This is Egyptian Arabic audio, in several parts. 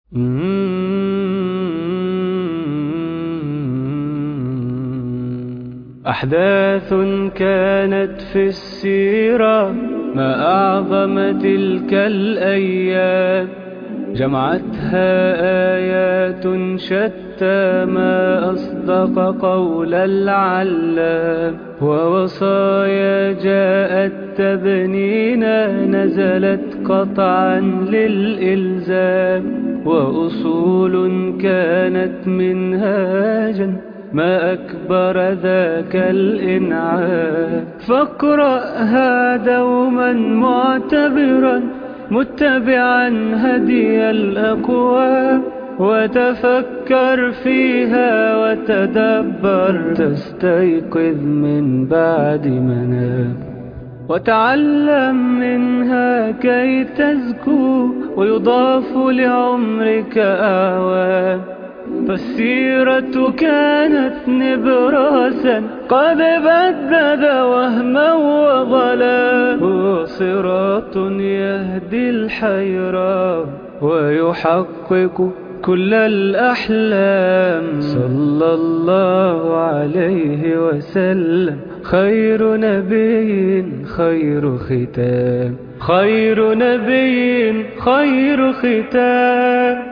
أحداث كانت في السيرة ما أعظم تلك الأيام جمعتها آيات شتى ما أصدق قول العلام ووصايا جاءت تبنينا نزلت قطعا للإلزام وأصول كانت منهاجا ما أكبر ذاك الإنعام فاقرأها دوما معتبرا متبعا هدي الأقوام وتفكر فيها وتدبر تستيقظ من بعد منام وتعلم منها كي تزكو ويضاف لعمرك أعوام فالسيرة كانت نبراسا قد بدد وهما وظلا هو صراط يهدي الحيرة ويحقق كل الأحلام صلى الله عليه وسلم خير نبي خير ختام خير نبي خير ختام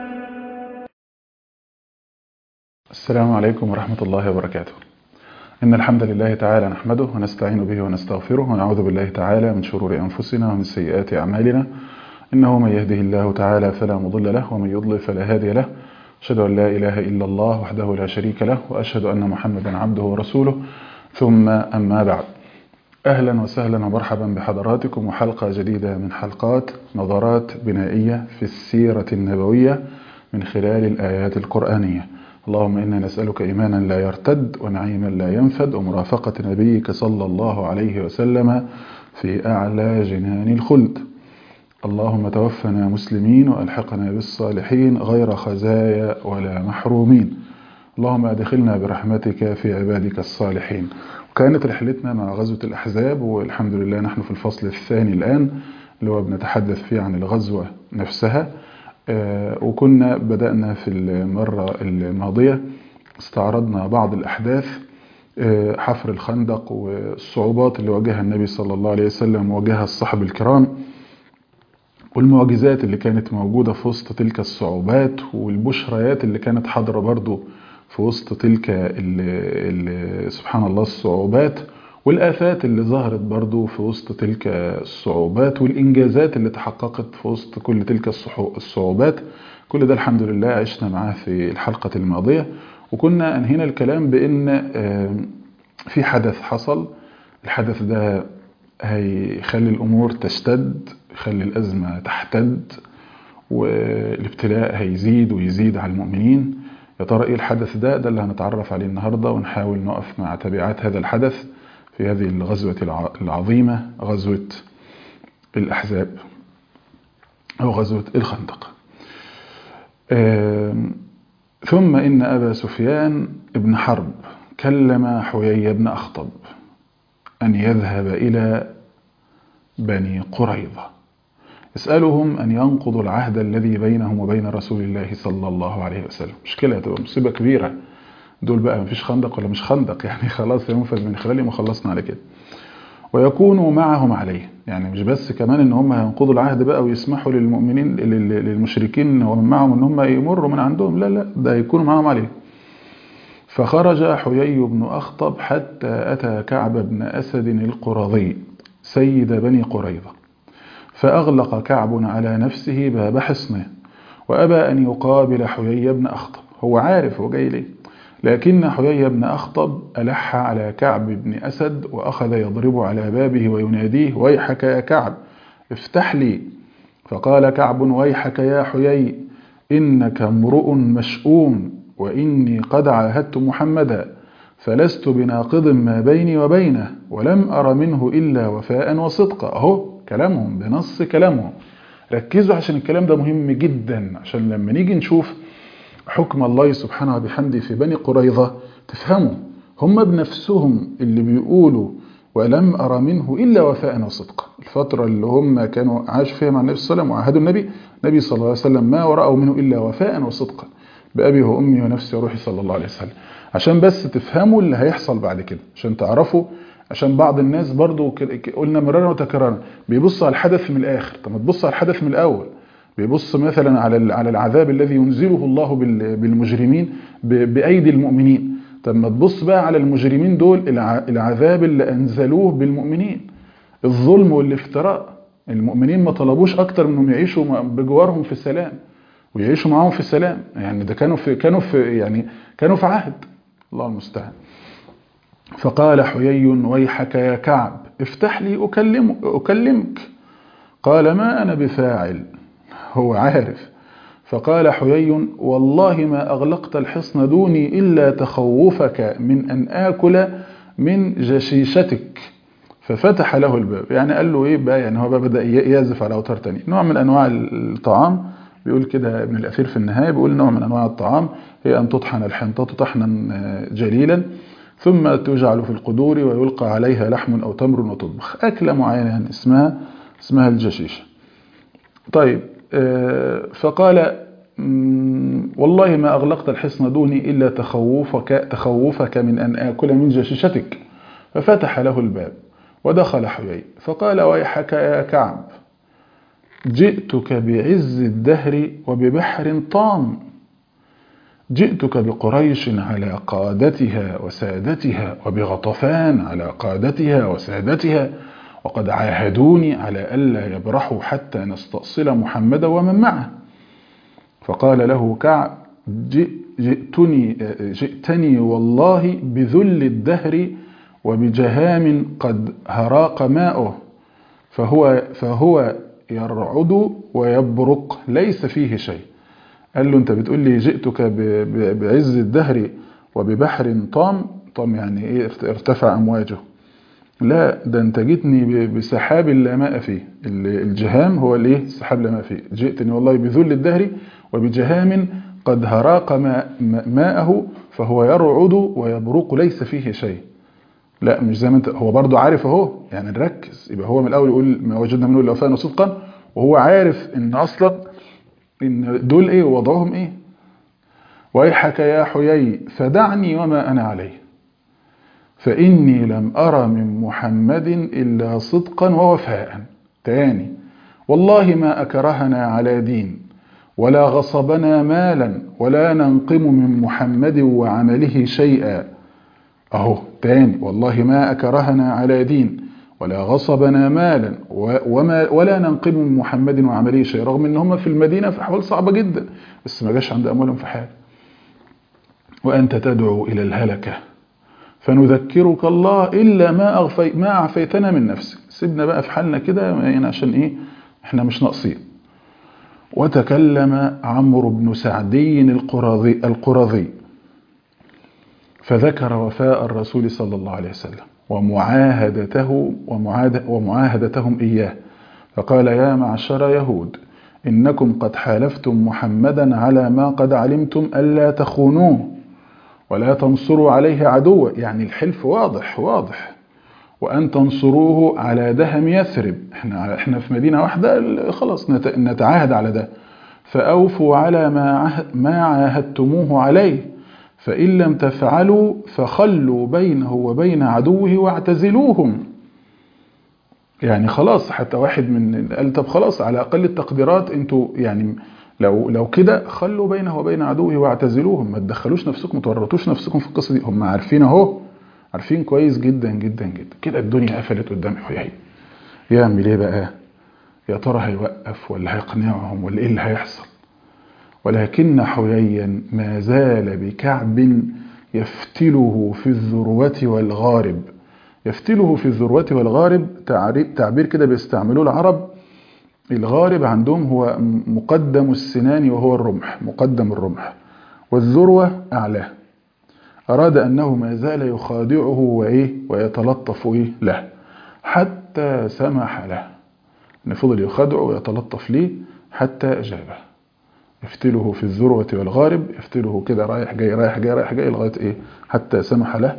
السلام عليكم ورحمة الله وبركاته إن الحمد لله تعالى نحمده ونستعين به ونستغفره ونعوذ بالله تعالى من شرور أنفسنا ومن سيئات أعمالنا إنه من يهده الله تعالى فلا مضل له ومن يضلل فلا هادي له أشهد أن لا إله إلا الله وحده لا شريك له وأشهد أن محمدا عبده ورسوله ثم أما بعد أهلا وسهلا ومرحبا بحضراتكم وحلقة جديدة من حلقات نظرات بنائية في السيرة النبوية من خلال الآيات القرآنية اللهم إنا نسألك إيمانا لا يرتد ونعيما لا ينفد ومرافقة نبيك صلى الله عليه وسلم في أعلى جنان الخلد اللهم توفنا مسلمين وألحقنا بالصالحين غير خزايا ولا محرومين اللهم أدخلنا برحمتك في عبادك الصالحين وكانت رحلتنا مع غزوة الأحزاب والحمد لله نحن في الفصل الثاني الآن اللي هو بنتحدث فيه عن الغزوة نفسها وكنا بدأنا في المرة الماضية استعرضنا بعض الأحداث حفر الخندق والصعوبات اللي واجهها النبي صلى الله عليه وسلم وواجهها الصحب الكرام والمعجزات اللي كانت موجودة في وسط تلك الصعوبات والبشريات اللي كانت حاضرة برضو في وسط تلك ال ال سبحان الله الصعوبات والآفات اللي ظهرت برضو في وسط تلك الصعوبات والإنجازات اللي تحققت في وسط كل تلك الصعوبات كل ده الحمد لله عشنا معاه في الحلقة الماضية وكنا أنهينا الكلام بأن في حدث حصل الحدث ده هيخلي الأمور تشتد يخلي الأزمة تحتد والابتلاء هيزيد ويزيد على المؤمنين يا ترى ايه الحدث ده ده اللي هنتعرف عليه النهاردة ونحاول نقف مع تبعات هذا الحدث في هذه الغزوة العظيمة غزوة الأحزاب أو غزوة الخندق ثم إن أبا سفيان ابن حرب كلم حيي بن أخطب أن يذهب إلى بني قريظة يسألهم أن ينقضوا العهد الذي بينهم وبين رسول الله صلى الله عليه وسلم مشكلة هتبقى مصيبة كبيرة دول بقى مفيش خندق ولا مش خندق يعني خلاص ينفذ من خلالهم وخلصنا على كده ويكونوا معهم عليه يعني مش بس كمان ان هم هينقضوا العهد بقى ويسمحوا للمؤمنين للمشركين ومن معهم ان هم يمروا من عندهم لا لا ده يكونوا معهم عليه فخرج حيي بن أخطب حتى أتى كعب بن أسد القرظي سيد بني قريظة فأغلق كعب على نفسه باب حصنه وأبى أن يقابل حيي بن أخطب هو عارف هو جاي ليه لكن حيي بن أخطب ألح على كعب بن أسد وأخذ يضرب على بابه ويناديه ويحك يا كعب افتح لي فقال كعب ويحك يا حيي إنك امرؤ مشؤوم وإني قد عاهدت محمدا فلست بناقض ما بيني وبينه ولم أر منه إلا وفاء وصدقا أهو كلامهم بنص كلامهم ركزوا عشان الكلام ده مهم جدا عشان لما نيجي نشوف حكم الله سبحانه وبحمده في بني قريظة تفهموا هم بنفسهم اللي بيقولوا ولم أرى منه إلا وفاء وصدقا الفترة اللي هم كانوا عاشوا فيها مع النبي صلى الله عليه وسلم وعاهدوا النبي النبي صلى الله عليه وسلم ما ورأوا منه إلا وفاء وصدقا بأبي وأمي ونفسي وروحي صلى الله عليه وسلم عشان بس تفهموا اللي هيحصل بعد كده عشان تعرفوا عشان بعض الناس برضو قلنا مرارا وتكرارا بيبص على الحدث من الآخر طب ما تبص على الحدث من الأول بيبص مثلا على على العذاب الذي ينزله الله بالمجرمين بأيدي المؤمنين طب ما تبص بقى على المجرمين دول العذاب اللي أنزلوه بالمؤمنين الظلم والافتراء المؤمنين ما طلبوش أكتر منهم يعيشوا بجوارهم في السلام ويعيشوا معاهم في السلام يعني ده كانوا في كانوا في يعني كانوا في عهد الله المستعان فقال حيي ويحك يا كعب افتح لي أكلم أكلمك قال ما أنا بفاعل هو عارف فقال حيي والله ما أغلقت الحصن دوني إلا تخوفك من أن آكل من جشيشتك ففتح له الباب يعني قال له إيه بقى يعني هو بقى بدأ يعزف على أوتار تاني نوع من أنواع الطعام بيقول كده ابن الأثير في النهاية بيقول نوع من أنواع الطعام هي أن تطحن الحنطة طحنا جليلا ثم تجعل في القدور ويلقى عليها لحم أو تمر وتطبخ أكلة معينة اسمها اسمها الجشيشة طيب فقال والله ما أغلقت الحصن دوني إلا تخوفك, تخوفك من أن آكل من جشيشتك ففتح له الباب ودخل حيي فقال ويحك يا كعب جئتك بعز الدهر وببحر طام جئتك بقريش على قادتها وسادتها وبغطفان على قادتها وسادتها وقد عاهدوني على ألا يبرحوا حتى نستأصل محمدا ومن معه فقال له كعب جئتني, جئتني والله بذل الدهر وبجهام قد هراق ماؤه فهو, فهو يرعد ويبرق ليس فيه شيء قال له انت بتقول لي جئتك بعز الدهر وببحر طام طام يعني ايه ارتفع امواجه لا ده انت جئتني بسحاب لا ماء فيه الجهام هو الايه السحاب لا ماء فيه جئتني والله بذل الدهر وبجهام قد هراق ماء ماءه فهو يرعد ويبرق ليس فيه شيء لا مش زي ما انت هو برضه عارف اهو يعني نركز يبقى هو من الاول يقول ما وجدنا منه الا وفاء وصدقا وهو عارف ان اصلا ان دول ايه وضعهم ايه ويحك يا حيي فدعني وما انا عليه فاني لم ارى من محمد الا صدقا ووفاء تاني والله ما اكرهنا على دين ولا غصبنا مالا ولا ننقم من محمد وعمله شيئا اهو تاني والله ما اكرهنا على دين ولا غصبنا مالا وما ولا ننقم من محمد وعمله شيء رغم ان هم في المدينه في احوال صعبه جدا بس ما جاش عند اموالهم في حال وانت تدعو الى الهلكه فنذكرك الله الا ما اغفي ما اعفيتنا من نفسك سيبنا بقى في حالنا كده يعني عشان ايه احنا مش ناقصين وتكلم عمرو بن سعدي القرظي القرظي فذكر وفاء الرسول صلى الله عليه وسلم ومعاهدته ومعاهدتهم إياه فقال يا معشر يهود إنكم قد حالفتم محمدا على ما قد علمتم ألا تخونوه ولا تنصروا عليه عدوا يعني الحلف واضح واضح وأن تنصروه على دهم يثرب احنا, احنا في مدينة واحدة خلاص نتعاهد على ده فأوفوا على ما, ما عاهدتموه عليه فإن لم تفعلوا فخلوا بينه وبين عدوه واعتزلوهم يعني خلاص حتى واحد من قال طب خلاص على أقل التقديرات انتوا يعني لو لو كده خلوا بينه وبين عدوه واعتزلوهم ما تدخلوش نفسكم ما تورطوش نفسكم في القصه دي هم عارفين اهو عارفين كويس جدا جدا جدا كده الدنيا قفلت قدام حيي يعمل ايه بقى يا ترى هيوقف ولا هيقنعهم ولا ايه اللي هيحصل ولكن حييا ما زال بكعب يفتله في الذروة والغارب يفتله في الذروة والغارب تعبير كده بيستعملوه العرب الغارب عندهم هو مقدم السنان وهو الرمح مقدم الرمح والذروة أعلاه أراد أنه ما زال يخادعه وإيه ويتلطف إيه له حتى سمح له أن فضل يخادعه ويتلطف ليه حتى أجابه يفتله في الذروة والغارب يفتله كده رايح جاي رايح جاي رايح جاي لغاية إيه حتى سمح له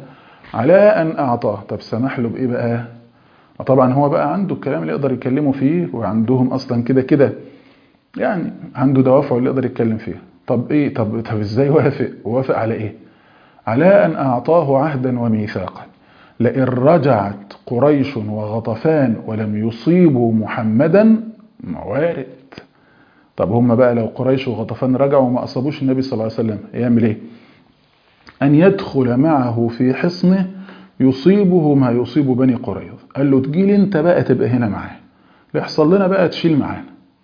على أن أعطاه طب سمح له بإيه بقى طبعا هو بقى عنده الكلام اللي يقدر يكلمه فيه وعندهم أصلا كده كده يعني عنده دوافع اللي يقدر يتكلم فيها طب إيه طب, طب إزاي وافق وافق على إيه على أن أعطاه عهدا وميثاقا لئن رجعت قريش وغطفان ولم يصيبوا محمدا موارد طب هم بقى لو قريش وغطفان رجعوا وما أصابوش النبي صلى الله عليه وسلم يعمل إيه أن يدخل معه في حصنه يصيبه ما يصيب بني قريظة قال له تجيلي انت بقى تبقى هنا معاه يحصل لنا بقى تشيل معانا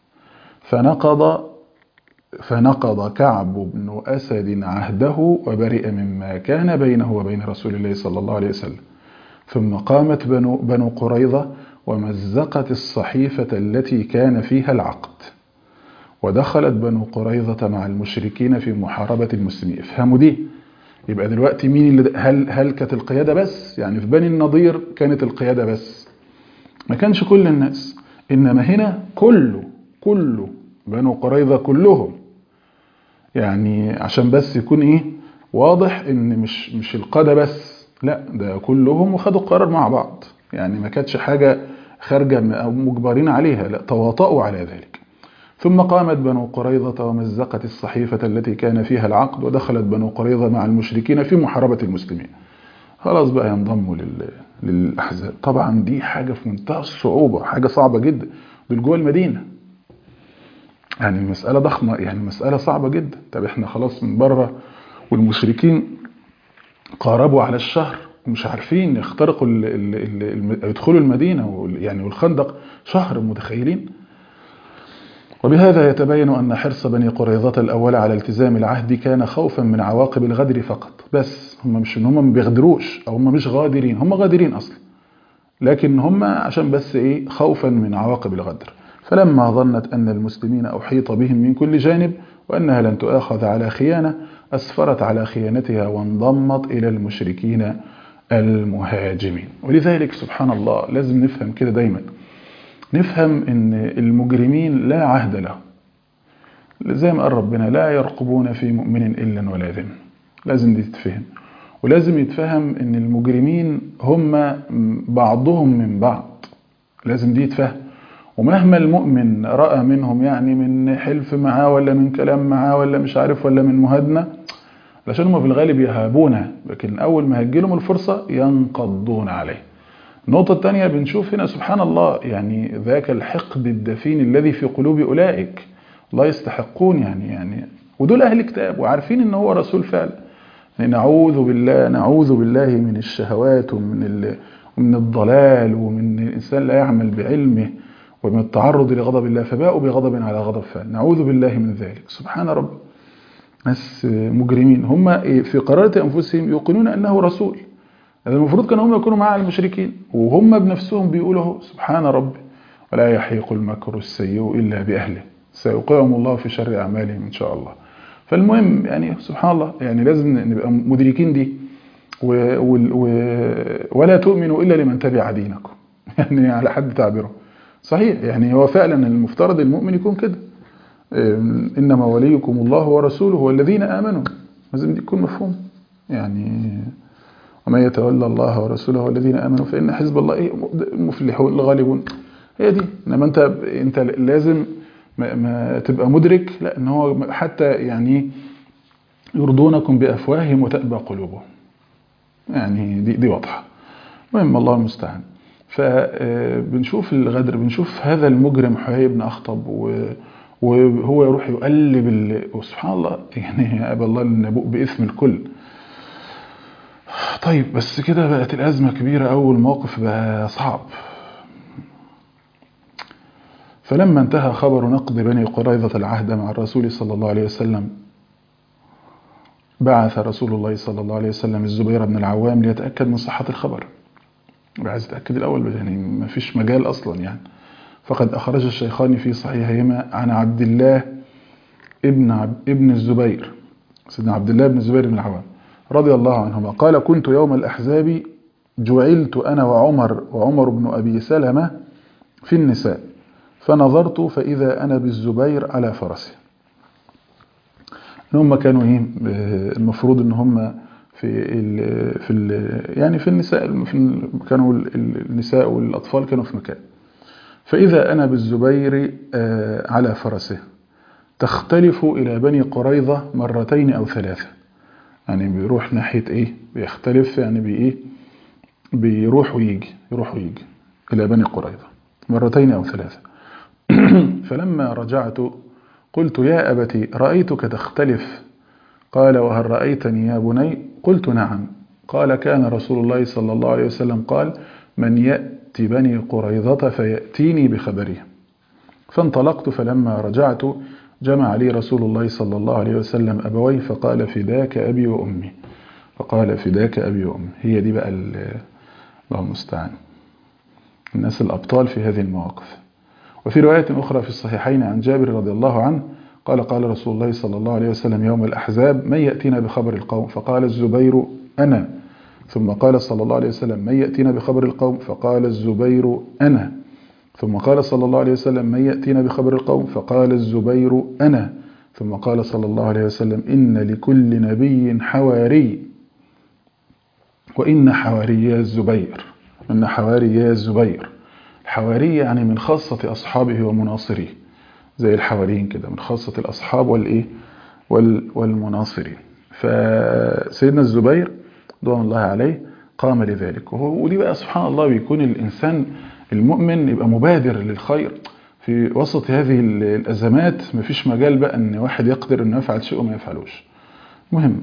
فنقض فنقض كعب بن أسد عهده وبرئ مما كان بينه وبين رسول الله صلى الله عليه وسلم ثم قامت بنو, بنو قريظة ومزقت الصحيفة التي كان فيها العقد ودخلت بنو قريظة مع المشركين في محاربة المسلمين افهموا دي يبقى دلوقتي مين اللي هل هل كانت القيادة بس يعني في بني النضير كانت القيادة بس ما كانش كل الناس إنما هنا كله كله بنو قريظة كلهم يعني عشان بس يكون ايه واضح ان مش مش القادة بس لا ده كلهم وخدوا القرار مع بعض يعني ما كانتش حاجة خارجة او مجبرين عليها لا تواطؤوا على ذلك ثم قامت بنو قريظة ومزقت الصحيفة التي كان فيها العقد ودخلت بنو قريظة مع المشركين في محاربة المسلمين خلاص بقى ينضموا لل... للأحزاب طبعا دي حاجة في منتهى الصعوبة حاجة صعبة جدا دول جوه المدينة يعني مسألة ضخمة يعني مسألة صعبة جدا طب احنا خلاص من بره والمشركين قاربوا على الشهر ومش عارفين يخترقوا ال ال ال يدخلوا المدينة يعني والخندق شهر متخيلين وبهذا يتبين أن حرص بني قريظة الأول على التزام العهد كان خوفا من عواقب الغدر فقط بس هم مش ان هم ما بيغدروش او هم مش غادرين هم غادرين اصلا لكن هم عشان بس ايه خوفا من عواقب الغدر فلما ظنت أن المسلمين أحيط بهم من كل جانب وأنها لن تؤاخذ على خيانة أسفرت على خيانتها وانضمت إلى المشركين المهاجمين ولذلك سبحان الله لازم نفهم كده دايما نفهم أن المجرمين لا عهد لهم زي ما قال ربنا لا يرقبون في مؤمن إلا ولا ذم لازم دي تتفهم ولازم يتفهم أن المجرمين هم بعضهم من بعض لازم دي يتفهم ومهما المؤمن رأى منهم يعني من حلف معاه ولا من كلام معاه ولا مش عارف ولا من مهادنة علشان هم في الغالب يهابونه لكن أول ما هتجيلهم الفرصة ينقضون عليه النقطة الثانية بنشوف هنا سبحان الله يعني ذاك الحقد الدفين الذي في قلوب أولئك الله يستحقون يعني يعني ودول أهل كتاب وعارفين إن هو رسول فعلا نعوذ بالله نعوذ بالله من الشهوات ومن ومن الضلال ومن الإنسان لا يعمل بعلمه ومن التعرض لغضب الله فباءوا بغضب على غضب فعل نعوذ بالله من ذلك سبحان رب ناس مجرمين هم في قرارة أنفسهم يوقنون أنه رسول هذا المفروض كانوا هم يكونوا مع المشركين وهم بنفسهم بيقولوا سبحان ربي ولا يحيق المكر السيء إلا بأهله سيوقعهم الله في شر أعمالهم إن شاء الله فالمهم يعني سبحان الله يعني لازم نبقى مدركين دي و و ولا تؤمنوا إلا لمن تبع دينكم يعني على حد تعبيره صحيح يعني هو فعلا المفترض المؤمن يكون كده إنما وليكم الله ورسوله والذين آمنوا لازم دي يكون مفهوم يعني ومن يتولى الله ورسوله والذين آمنوا فإن حزب الله إيه مفلحون الغالبون هي دي إنما أنت أنت لازم ما, ما تبقى مدرك لا إن هو حتى يعني يرضونكم بأفواههم وتأبى قلوبهم يعني دي دي واضحة المهم الله المستعان فبنشوف الغدر بنشوف هذا المجرم حيي بن أخطب وهو يروح يقلب وسبحان الله يعني أبى الله النبوء بإثم الكل طيب بس كده بقت الأزمة كبيرة أول موقف بقى صعب فلما انتهى خبر نقض بني قريظة العهد مع الرسول صلى الله عليه وسلم بعث رسول الله صلى الله عليه وسلم الزبير بن العوام ليتأكد من صحة الخبر عايز يتأكد الأول يعني ما فيش مجال أصلا يعني فقد أخرج الشيخان في صحيحهما عن عبد الله ابن عب ابن الزبير سيدنا عبد الله بن الزبير بن العوام رضي الله عنهما قال كنت يوم الأحزاب جعلت أنا وعمر وعمر بن أبي سلمة في النساء فنظرت فإذا أنا بالزبير على فرسه هم كانوا إيه المفروض إن هم في في ال في ال يعني في النساء في كانوا النساء والأطفال كانوا في مكان فإذا أنا بالزبير على فرسه تختلف إلى بني قريظة مرتين أو ثلاثة يعني بيروح ناحية إيه بيختلف يعني بإيه بيروح ويجي يروح ويجي إلى بني قريظة مرتين أو ثلاثة فلما رجعت قلت يا أبتي رأيتك تختلف قال وهل رأيتني يا بني قلت نعم قال كان رسول الله صلى الله عليه وسلم قال من يأتي بني قريظة فيأتيني بخبرهم فانطلقت فلما رجعت جمع لي رسول الله صلى الله عليه وسلم أبوي فقال فداك أبي وأمي فقال فداك أبي وأمي هي دي بقى الله المستعان الناس الأبطال في هذه المواقف وفي رواية أخرى في الصحيحين عن جابر رضي الله عنه قال قال رسول الله صلى الله عليه وسلم يوم الأحزاب من يأتينا بخبر القوم فقال الزبير أنا ثم قال صلى الله عليه وسلم من يأتينا بخبر القوم فقال الزبير أنا ثم قال صلى الله عليه وسلم من يأتينا بخبر القوم فقال الزبير أنا ثم قال صلى الله عليه وسلم إن لكل نبي حواري وإن حواري الزبير إن حواري الزبير الحواري يعني من خاصة أصحابه ومناصريه زي الحواريين كده من خاصة الأصحاب والإيه والمناصرين فسيدنا الزبير رضوان الله عليه قام لذلك وهو ودي بقى سبحان الله بيكون الإنسان المؤمن يبقى مبادر للخير في وسط هذه الأزمات مفيش مجال بقى أن واحد يقدر أنه يفعل شيء وما يفعلوش مهم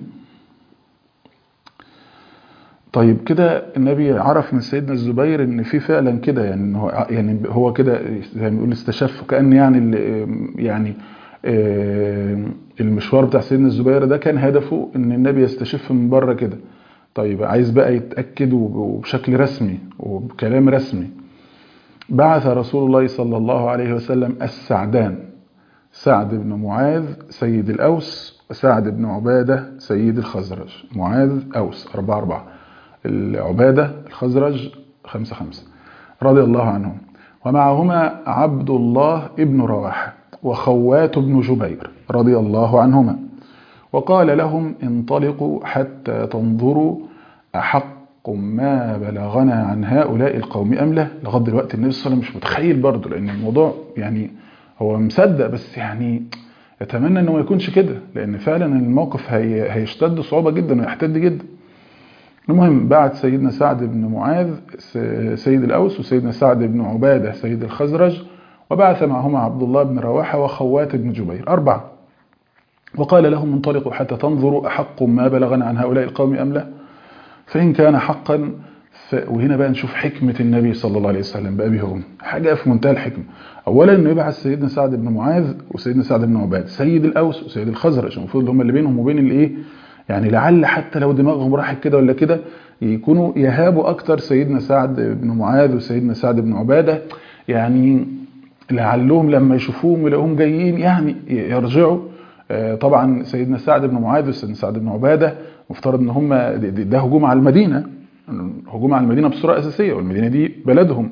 طيب كده النبي عرف من سيدنا الزبير ان في فعلا كده يعني هو يعني هو كده زي ما بيقول استشف كان يعني يعني المشوار بتاع سيدنا الزبير ده كان هدفه ان النبي يستشف من بره كده طيب عايز بقى يتاكد وبشكل رسمي وبكلام رسمي بعث رسول الله صلى الله عليه وسلم السعدان سعد بن معاذ سيد الأوس وسعد بن عبادة سيد الخزرج معاذ أوس أربعة أربعة العبادة الخزرج خمسة خمسة رضي الله عنهم ومعهما عبد الله ابن رواحة وخوات بن جبير رضي الله عنهما وقال لهم انطلقوا حتى تنظروا أحق ما بلغنا عن هؤلاء القوم أم لا لغايه دلوقتي النبي صلى الله عليه وسلم مش متخيل برضه لأن الموضوع يعني هو مصدق بس يعني يتمنى انه ما يكونش كده لأن فعلا الموقف هي هيشتد صعوبة جدا ويحتد جدا المهم بعد سيدنا سعد بن معاذ سيد الأوس وسيدنا سعد بن عبادة سيد الخزرج وبعث معهما عبد الله بن رواحة وخوات بن جبير أربعة وقال لهم انطلقوا حتى تنظروا أحق ما بلغنا عن هؤلاء القوم أم لا فإن كان حقا ف... وهنا بقى نشوف حكمة النبي صلى الله عليه وسلم بأبي وأمي حاجة في منتهى الحكمة أولا إنه يبعث سيدنا سعد بن معاذ وسيدنا سعد بن عباد سيد الأوس وسيد الخزرج المفروض هم اللي بينهم وبين الإيه يعني لعل حتى لو دماغهم راحت كده ولا كده يكونوا يهابوا أكتر سيدنا سعد بن معاذ وسيدنا سعد بن عبادة يعني لعلهم لما يشوفوهم يلاقوهم جايين يعني يرجعوا طبعا سيدنا سعد بن معاذ وسيدنا سعد بن عباده مفترض ان هم ده هجوم على المدينه هجوم على المدينه بصوره اساسيه والمدينه دي بلدهم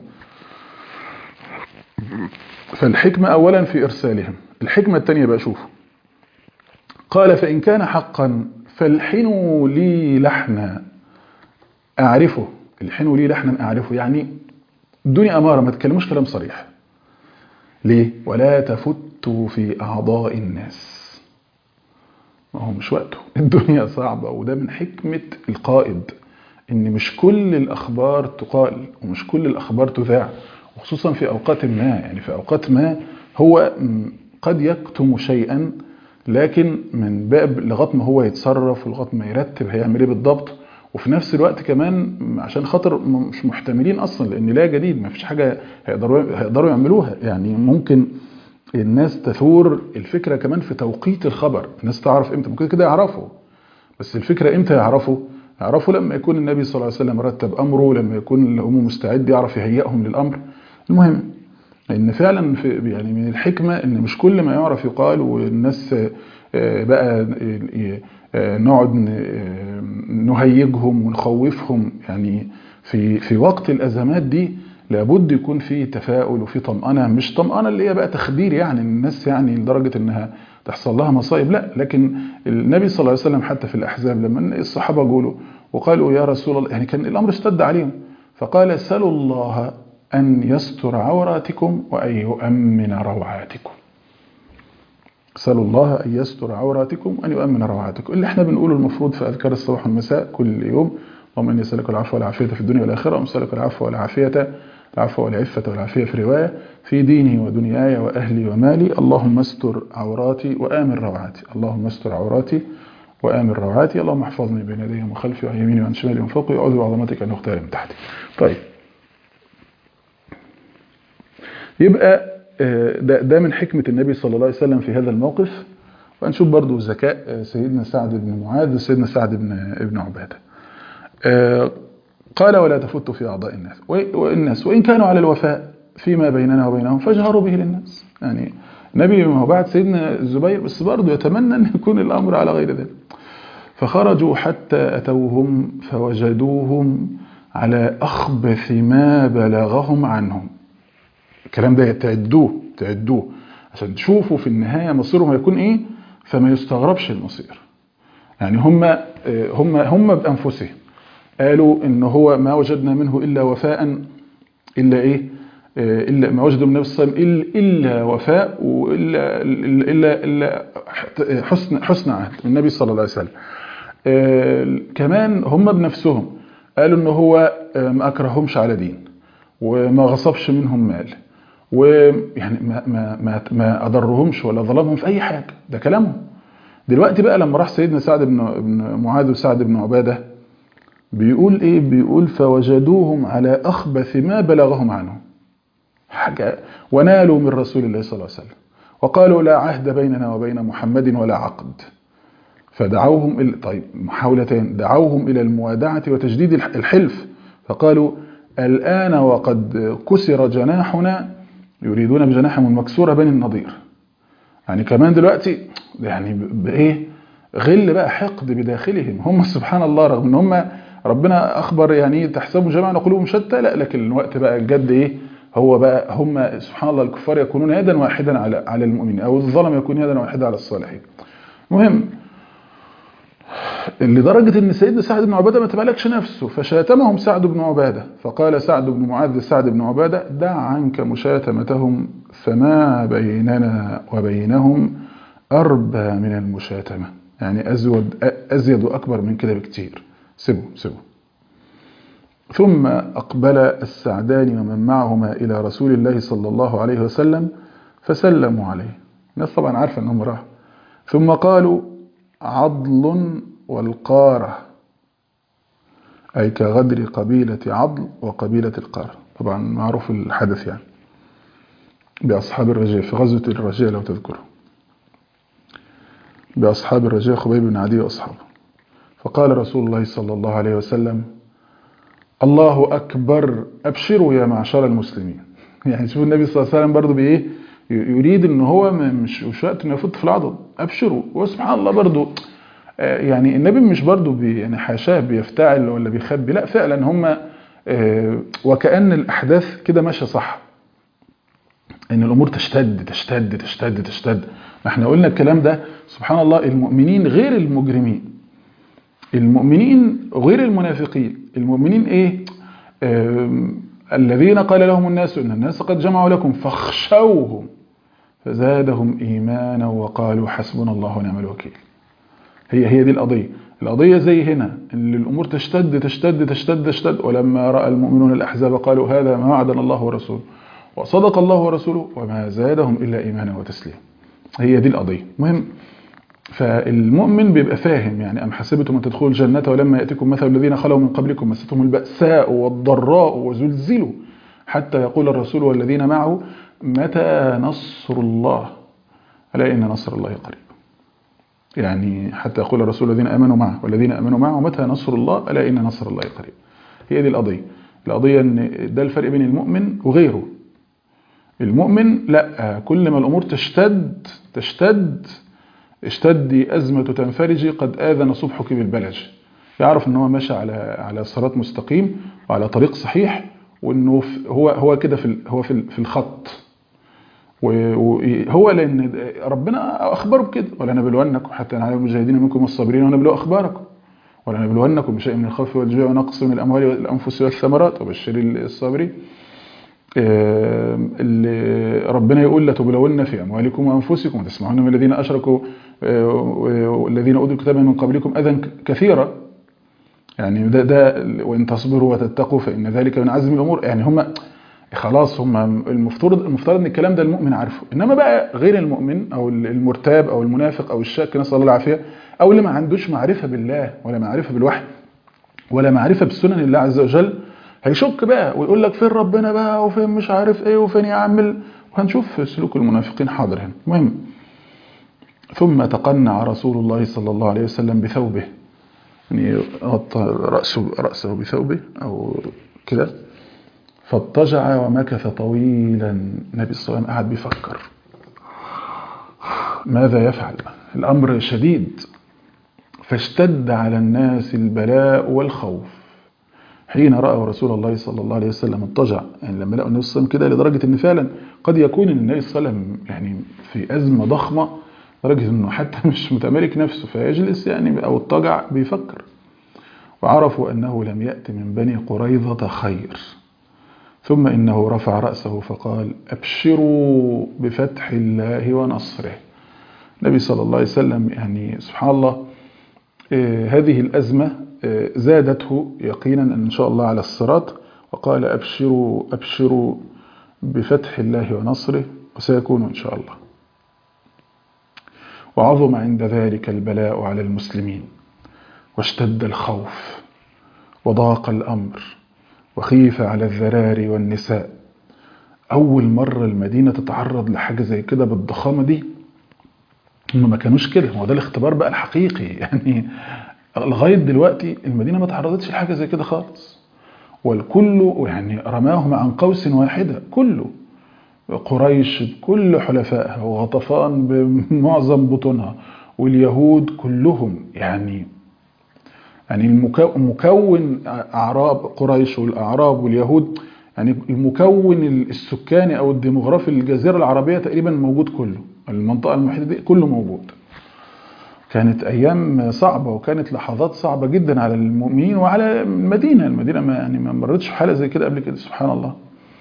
فالحكمه اولا في ارسالهم الحكمه الثانيه بقى شوفوا قال فان كان حقا فالحنوا لي لحنا اعرفه الحنوا لي لحنا اعرفه يعني ادوني اماره ما تكلموش كلام صريح ليه ولا تفتوا في اعضاء الناس ما هو مش وقته الدنيا صعبة وده من حكمة القائد ان مش كل الاخبار تقال ومش كل الاخبار تذاع وخصوصا في اوقات ما يعني في اوقات ما هو قد يكتم شيئا لكن من باب لغايه ما هو يتصرف ولغايه ما يرتب هيعمل ايه بالضبط وفي نفس الوقت كمان عشان خاطر مش محتملين اصلا لان لا جديد ما فيش حاجه هيقدروا هيقدروا يعملوها يعني ممكن الناس تثور الفكرة كمان في توقيت الخبر الناس تعرف امتى ممكن كده يعرفوا بس الفكرة امتى يعرفوا يعرفوا لما يكون النبي صلى الله عليه وسلم رتب أمره لما يكون الأم مستعد يعرف يهيئهم للأمر المهم ان فعلا في يعني من الحكمة ان مش كل ما يعرف يقال والناس بقى نقعد نهيجهم ونخوفهم يعني في في وقت الأزمات دي لابد يكون في تفاؤل وفي طمأنة مش طمأنة اللي هي بقى تخدير يعني الناس يعني لدرجة انها تحصل لها مصائب لا لكن النبي صلى الله عليه وسلم حتى في الأحزاب لما الصحابة قولوا وقالوا يا رسول الله يعني كان الأمر اشتد عليهم فقال سلوا الله أن يستر عوراتكم وأن يؤمن روعاتكم سألوا الله أن يستر عوراتكم وأن يؤمن روعاتكم اللي احنا بنقوله المفروض في أذكار الصباح والمساء كل يوم اللهم إني أسألك العفو والعافية في الدنيا والآخرة وأسألك العفو والعافية العفو والعفة والعافية في رواية في ديني ودنياي وأهلي ومالي اللهم استر عوراتي وآمن روعاتي اللهم استر عوراتي وآمن روعاتي اللهم احفظني بين يدي ومن خلفي وعن يميني وعن شمالي ومن فوقي وأعوذ بعظمتك أن أختار من تحتي طيب يبقى ده, ده من حكمة النبي صلى الله عليه وسلم في هذا الموقف وهنشوف برضو ذكاء سيدنا سعد بن معاذ وسيدنا سعد بن ابن عبادة قال ولا تفت في أعضاء الناس والناس وإن كانوا على الوفاء فيما بيننا وبينهم فاجهروا به للناس يعني النبي ما هو بعد سيدنا الزبير بس برضه يتمنى أن يكون الأمر على غير ذلك فخرجوا حتى أتوهم فوجدوهم على أخبث ما بلغهم عنهم الكلام ده تعدوه تعدوه عشان تشوفوا في النهاية مصيرهم هيكون ايه فما يستغربش المصير يعني هم هم هم بأنفسهم قالوا ان هو ما وجدنا منه إلا وفاء إلا ايه إلا ما وجدوا من النبي صلى الله عليه وسلم إلا وفاء وإلا إلا إلا حسن حسن عهد من النبي صلى الله عليه وسلم كمان هم بنفسهم قالوا ان هو ما أكرهمش على دين وما غصبش منهم مال ويعني ما ما ما ما اضرهمش ولا ظلمهم في اي حاجه ده كلامهم دلوقتي بقى لما راح سيدنا سعد بن بن معاذ وسعد بن عباده بيقول ايه بيقول فوجدوهم على اخبث ما بلغهم عنه حاجه ونالوا من رسول الله صلى الله عليه وسلم وقالوا لا عهد بيننا وبين محمد ولا عقد فدعوهم إلى طيب محاولتين دعوهم الى الموادعه وتجديد الحلف فقالوا الآن وقد كسر جناحنا يريدون بجناحهم المكسورة بني النضير يعني كمان دلوقتي يعني بإيه غل بقى حقد بداخلهم هم سبحان الله رغم ان هم ربنا أخبر يعني تحسبوا جميعا قلوبهم شتى لا لكن الوقت بقى الجد إيه هو بقى هم سبحان الله الكفار يكونون يدا واحدا على على المؤمنين أو الظلم يكون يدا واحدا على الصالحين مهم لدرجة ان سيدنا سعد بن عبادة ما تملكش نفسه فشاتمهم سعد بن عبادة فقال سعد بن معاذ سعد بن عبادة دع عنك مشاتمتهم فما بيننا وبينهم أربى من المشاتمة يعني أزود أزيد وأكبر من كده بكتير سيبوا سيبوا ثم أقبل السعدان ومن معهما إلى رسول الله صلى الله عليه وسلم فسلموا عليه الناس طبعا عارفة أنهم راحوا ثم قالوا عضل والقارة أي كغدر قبيلة عضل وقبيلة القارة طبعا معروف الحدث يعني بأصحاب الرجاء في غزوة الرجاء لو تذكروا بأصحاب الرجاء خبيب بن عدي وأصحابه فقال رسول الله صلى الله عليه وسلم الله أكبر أبشروا يا معشر المسلمين يعني شوف النبي صلى الله عليه وسلم برضه بإيه يريد ان هو مش مش وقت انه يفوت في العضد ابشروا وسبحان الله برضه يعني النبي مش برضه بي يعني حاشاه بيفتعل ولا بيخبي لا فعلا هم وكأن الأحداث كده ماشية صح ان الأمور تشتد تشتد تشتد تشتد ما احنا قلنا الكلام ده سبحان الله المؤمنين غير المجرمين المؤمنين غير المنافقين المؤمنين ايه الذين قال لهم الناس ان الناس قد جمعوا لكم فاخشوهم فزادهم ايمانا وقالوا حسبنا الله ونعم الوكيل هي هي دي القضيه القضيه زي هنا ان الامور تشتد تشتد تشتد تشتد ولما راى المؤمنون الاحزاب قالوا هذا ما وعدنا الله ورسوله وصدق الله ورسوله وما زادهم الا ايمانا وتسليما هي دي القضيه مهم فالمؤمن بيبقى فاهم يعني أم حسبتم أن تدخلوا الجنة ولما يأتيكم مثل الذين خلوا من قبلكم مستهم البأساء والضراء وزلزلوا حتى يقول الرسول والذين معه متى نصر الله ألا إن نصر الله قريب يعني حتى يقول الرسول الذين آمنوا معه والذين آمنوا معه متى نصر الله ألا إن نصر الله قريب هي دي القضية القضية أن ده الفرق بين المؤمن وغيره المؤمن لا كل ما الأمور تشتد تشتد اشتدي أزمة تنفرجي قد آذن صبحك بالبلج يعرف ان هو ماشي على على صراط مستقيم وعلى طريق صحيح وانه هو هو كده في هو في في الخط وهو لان ربنا اخبره بكده ولنبلونكم حتى نعلم المجاهدين منكم والصابرين ونبلو اخباركم ولنبلونكم بشيء من الخوف والجوع ونقص من الاموال والانفس والثمرات وبشر الصابرين اللي ربنا يقول لتبلون في اموالكم وانفسكم وتسمعون من الذين اشركوا والذين اوتوا الكتاب من قبلكم اذى كثيرا يعني ده ده وان تصبروا وتتقوا فان ذلك من عزم الامور يعني هم خلاص هم المفترض المفترض ان الكلام ده المؤمن عارفه انما بقى غير المؤمن او المرتاب او المنافق او الشاك نسال الله العافيه او اللي ما عندوش معرفه بالله ولا معرفه بالوحي ولا معرفه بسنن الله عز وجل هيشك بقى ويقول لك فين ربنا بقى وفين مش عارف ايه وفين يعمل وهنشوف سلوك المنافقين حاضر هنا المهم ثم تقنع رسول الله صلى الله عليه وسلم بثوبه يعني غطى رأسه, رأسه بثوبه أو كده فاضطجع ومكث طويلا النبي صلى الله عليه وسلم قعد بيفكر ماذا يفعل الأمر شديد فاشتد على الناس البلاء والخوف حين رأوا رسول الله صلى الله عليه وسلم اضطجع يعني لما لقوا النبي صلى الله عليه وسلم كده لدرجة ان فعلا قد يكون النبي صلى الله عليه وسلم يعني في أزمة ضخمة لدرجة انه حتى مش متمالك نفسه فيجلس يعني او اضطجع بيفكر وعرفوا أنه لم يأت من بني قريظة خير ثم إنه رفع رأسه فقال أبشروا بفتح الله ونصره النبي صلى الله عليه وسلم يعني سبحان الله هذه الأزمة زادته يقينا أن شاء الله على الصراط وقال أبشروا أبشروا بفتح الله ونصره وسيكون إن شاء الله وعظم عند ذلك البلاء على المسلمين واشتد الخوف وضاق الأمر وخيف على الذراري والنساء أول مرة المدينة تتعرض لحاجة زي كده بالضخامة دي هم ما كانوش كده هو ده الاختبار بقى الحقيقي يعني لغاية دلوقتي المدينة ما تعرضتش لحاجة زي كده خالص والكل يعني رماهم عن قوس واحدة كله قريش بكل حلفائها وغطفان بمعظم بطونها واليهود كلهم يعني يعني المكون أعراب قريش والأعراب واليهود يعني المكون السكاني أو الديموغرافي للجزيرة العربية تقريبا موجود كله المنطقة المحيطة دي كله موجود كانت أيام صعبة وكانت لحظات صعبة جدا على المؤمنين وعلى المدينة المدينة ما يعني ما مرتش في حالة زي كده قبل كده سبحان الله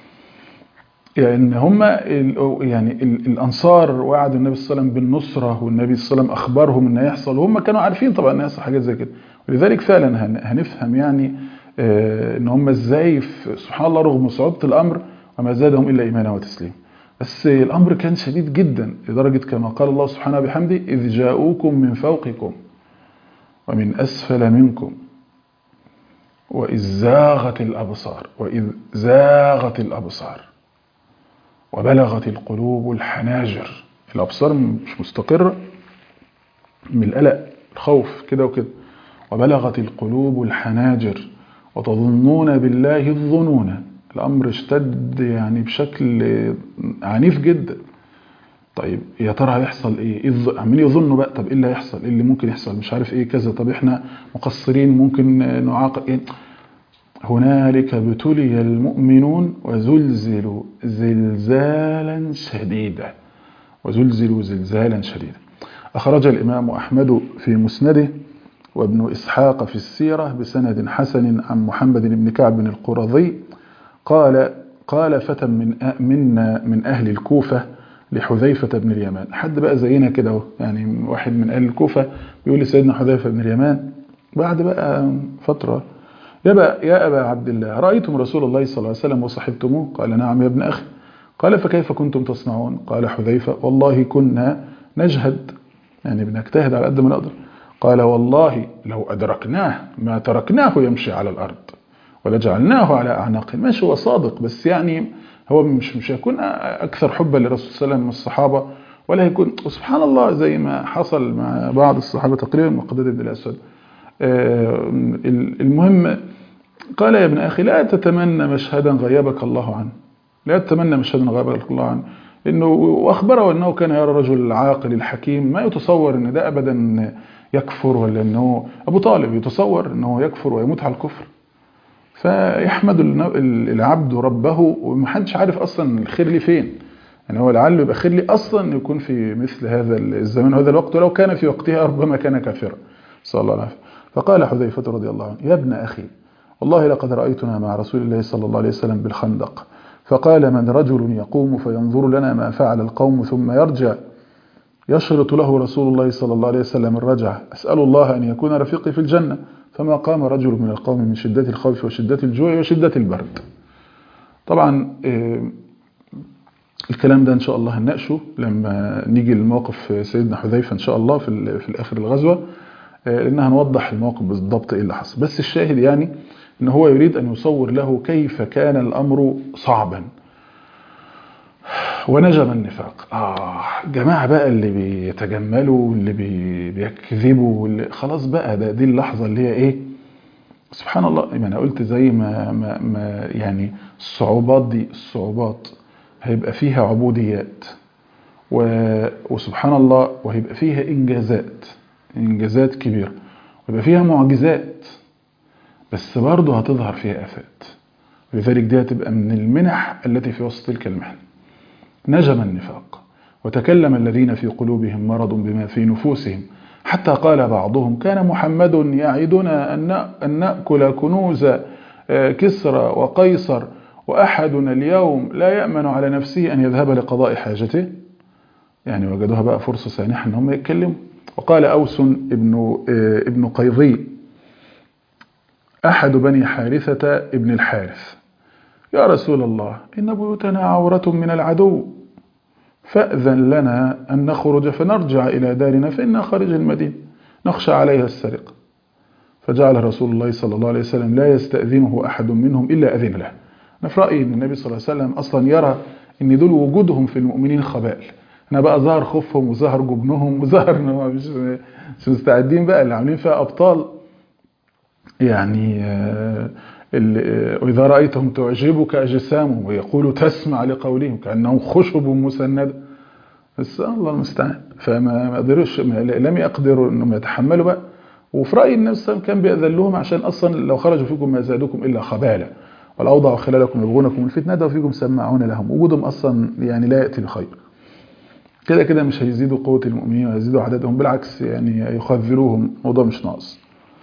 يعني هم يعني الانصار وعدوا النبي صلى الله عليه وسلم بالنصره والنبي صلى الله عليه وسلم اخبرهم ان هيحصل وهم كانوا عارفين طبعا ان هيحصل حاجات زي كده ولذلك فعلا هنفهم يعني ان هم ازاي سبحان الله رغم صعوبه الامر وما زادهم الا ايمانا وتسليما بس الامر كان شديد جدا لدرجه كما قال الله سبحانه بحمده اذ جاءوكم من فوقكم ومن اسفل منكم واذ زاغت الابصار واذ زاغت الابصار وبلغت القلوب الحناجر الأبصار مش مستقرة من القلق الخوف كده وكده وبلغت القلوب الحناجر وتظنون بالله الظنون الأمر اشتد يعني بشكل عنيف جدا طيب يا ترى هيحصل ايه عمالين يظنوا بقى طب ايه اللي هيحصل ايه اللي ممكن يحصل مش عارف ايه كذا طب احنا مقصرين ممكن نعاقب إيه؟ هنالك ابتلي المؤمنون وزلزلوا زلزالا شديدا وزلزلوا زلزالا شديدا أخرج الإمام أحمد في مسنده وابن إسحاق في السيرة بسند حسن عن محمد بن كعب القرظي قال قال فتى من منا من أهل الكوفة لحذيفة بن اليمان حد بقى زينا كده يعني واحد من أهل الكوفة بيقول لسيدنا حذيفة بن اليمان بعد بقى فترة يا أبا, يا أبا عبد الله رأيتم رسول الله صلى الله عليه وسلم وصحبتموه قال نعم يا ابن أخي قال فكيف كنتم تصنعون قال حذيفة والله كنا نجهد يعني بنجتهد على قد ما نقدر قال والله لو أدركناه ما تركناه يمشي على الأرض ولجعلناه على أعناقه ماشي هو صادق بس يعني هو مش مش هيكون أكثر حبا للرسول صلى الله عليه وسلم من الصحابة ولا هيكون وسبحان الله زي ما حصل مع بعض الصحابة تقريبا مقداد بن الأسود المهم قال يا ابن أخي لا تتمنى مشهدا غيبك الله عنه لا تتمنى مشهدا غيبك الله عنه إنه وأخبره أنه كان يرى رجل العاقل الحكيم ما يتصور أن ده أبدا يكفر ولا أنه أبو طالب يتصور أنه يكفر ويموت على الكفر فيحمد العبد ربه ومحدش عارف أصلا الخير لي فين يعني هو لعله يبقى خير لي أصلا يكون في مثل هذا الزمان وهذا الوقت ولو كان في وقتها ربما كان كافرا صلى الله عليه وسلم فقال حذيفة رضي الله عنه يا ابن أخي والله لقد رأيتنا مع رسول الله صلى الله عليه وسلم بالخندق فقال من رجل يقوم فينظر لنا ما فعل القوم ثم يرجع يشرط له رسول الله صلى الله عليه وسلم الرجعة أسأل الله أن يكون رفيقي في الجنة فما قام رجل من القوم من شدة الخوف وشدة الجوع وشدة البرد طبعا الكلام ده إن شاء الله هنناقشه لما نيجي لموقف سيدنا حذيفة إن شاء الله في في الآخر الغزوة لأن هنوضح الموقف بالضبط إيه اللي حصل بس الشاهد يعني إن هو يريد أن يصور له كيف كان الأمر صعبا ونجم النفاق آه جماعة بقى اللي بيتجملوا اللي بي بيكذبوا اللي خلاص بقى ده دي اللحظة اللي هي إيه سبحان الله ما أنا قلت زي ما, ما, ما يعني الصعوبات دي الصعوبات هيبقى فيها عبوديات وسبحان الله وهيبقى فيها إنجازات إنجازات كبيرة ويبقى فيها معجزات بس برضه هتظهر فيها آفات ولذلك دي هتبقى من المنح التي في وسط تلك المحن نجم النفاق وتكلم الذين في قلوبهم مرض بما في نفوسهم حتى قال بعضهم كان محمد يعدنا أن نأكل كنوز كسرى وقيصر وأحدنا اليوم لا يأمن على نفسه أن يذهب لقضاء حاجته يعني وجدوها بقى فرصة سانحة أنهم يتكلموا وقال أوس ابن, ابن قيضي أحد بني حارثة ابن الحارث يا رسول الله إن بيوتنا عورة من العدو فأذن لنا أن نخرج فنرجع إلى دارنا فإنا خارج المدينة نخشى عليها السرقة فجعل رسول الله صلى الله عليه وسلم لا يستأذنه أحد منهم إلا أذن له أنا في رأيي أن النبي صلى الله عليه وسلم أصلا يرى أن دول وجودهم في المؤمنين خبائل أنا بقى ظهر خوفهم وظهر جبنهم وظهر أنهم مش مستعدين بقى اللي عاملين فيها أبطال يعني وإذا رأيتهم تعجبك أجسامهم ويقول تسمع لقولهم كأنهم خشب مسندة بس الله المستعان فما قدروش لم يقدروا أنهم يتحملوا بقى وفي رأيي النبي صلى الله عليه وسلم كان بيأذن لهم عشان أصلا لو خرجوا فيكم ما زادوكم إلا خبالة والأوضع خلالكم يبغونكم الفتنة ده وفيكم سماعون لهم وجودهم أصلا يعني لا يأتي بخير كده كده مش هيزيدوا قوة المؤمنين ويزيدوا عددهم بالعكس يعني يخذلوهم موضوع مش ناقص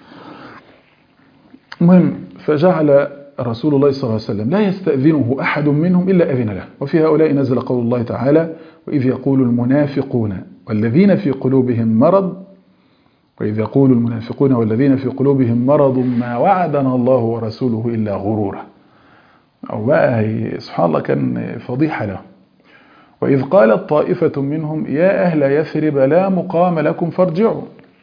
المهم فجعل رسول الله صلى الله عليه وسلم لا يستأذنه أحد منهم إلا أذن له وفي هؤلاء نزل قول الله تعالى وإذ يقول المنافقون والذين في قلوبهم مرض وإذ يقول المنافقون والذين في قلوبهم مرض ما وعدنا الله ورسوله إلا غرورا أو بقى سبحان الله كان فضيحة له وإذ قالت طائفة منهم يا أهل يثرب لا مقام لكم فارجعوا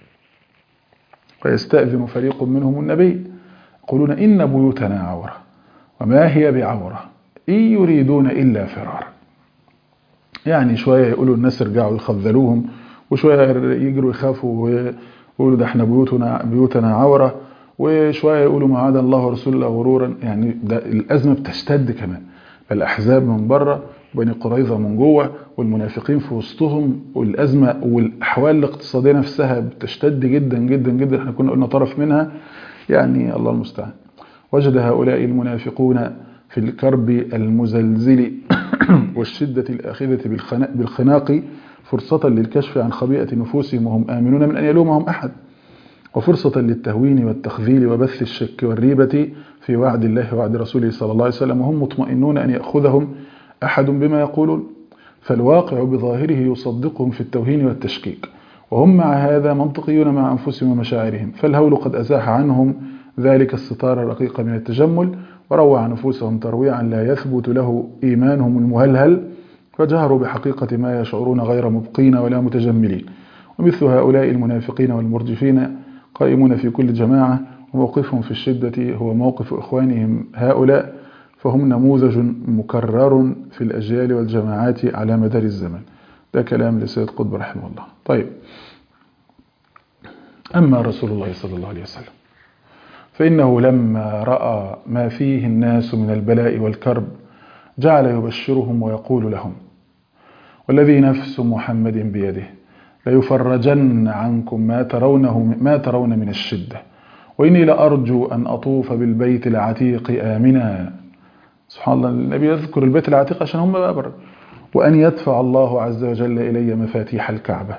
ويستأذن فريق منهم النبي يقولون إن بيوتنا عورة وما هي بعورة إن يريدون إلا فرارا يعني شوية يقولوا الناس ارجعوا يخذلوهم وشوية يجروا يخافوا ويقولوا ده احنا بيوتنا, بيوتنا عورة وشوية يقولوا ما عاد الله ورسوله غرورا يعني ده الأزمة بتشتد كمان فالأحزاب من بره وبني قريظة من جوه والمنافقين في وسطهم والأزمة والأحوال الاقتصادية نفسها بتشتد جدا جدا جدا احنا كنا قلنا طرف منها يعني الله المستعان وجد هؤلاء المنافقون في الكرب المزلزل والشدة الآخذة بالخناق فرصة للكشف عن خبيئة نفوسهم وهم آمنون من أن يلومهم أحد وفرصة للتهوين والتخذيل وبث الشك والريبة في وعد الله وعد رسوله صلى الله عليه وسلم وهم مطمئنون أن يأخذهم أحد بما يقولون فالواقع بظاهره يصدقهم في التوهين والتشكيك وهم مع هذا منطقيون مع أنفسهم ومشاعرهم فالهول قد أزاح عنهم ذلك الستار الرقيق من التجمل وروع نفوسهم ترويعا لا يثبت له إيمانهم المهلهل فجهروا بحقيقة ما يشعرون غير مبقين ولا متجملين ومثل هؤلاء المنافقين والمرجفين قائمون في كل جماعة وموقفهم في الشدة هو موقف إخوانهم هؤلاء فهم نموذج مكرر في الأجيال والجماعات على مدار الزمن ده كلام لسيد قطب رحمه الله طيب أما رسول الله صلى الله عليه وسلم فإنه لما رأى ما فيه الناس من البلاء والكرب جعل يبشرهم ويقول لهم والذي نفس محمد بيده ليفرجن عنكم ما ترونه ما ترون من الشدة وإني لأرجو أن أطوف بالبيت العتيق آمنا سبحان الله النبي يذكر البيت العتيق عشان هم بقى وأن يدفع الله عز وجل إلي مفاتيح الكعبة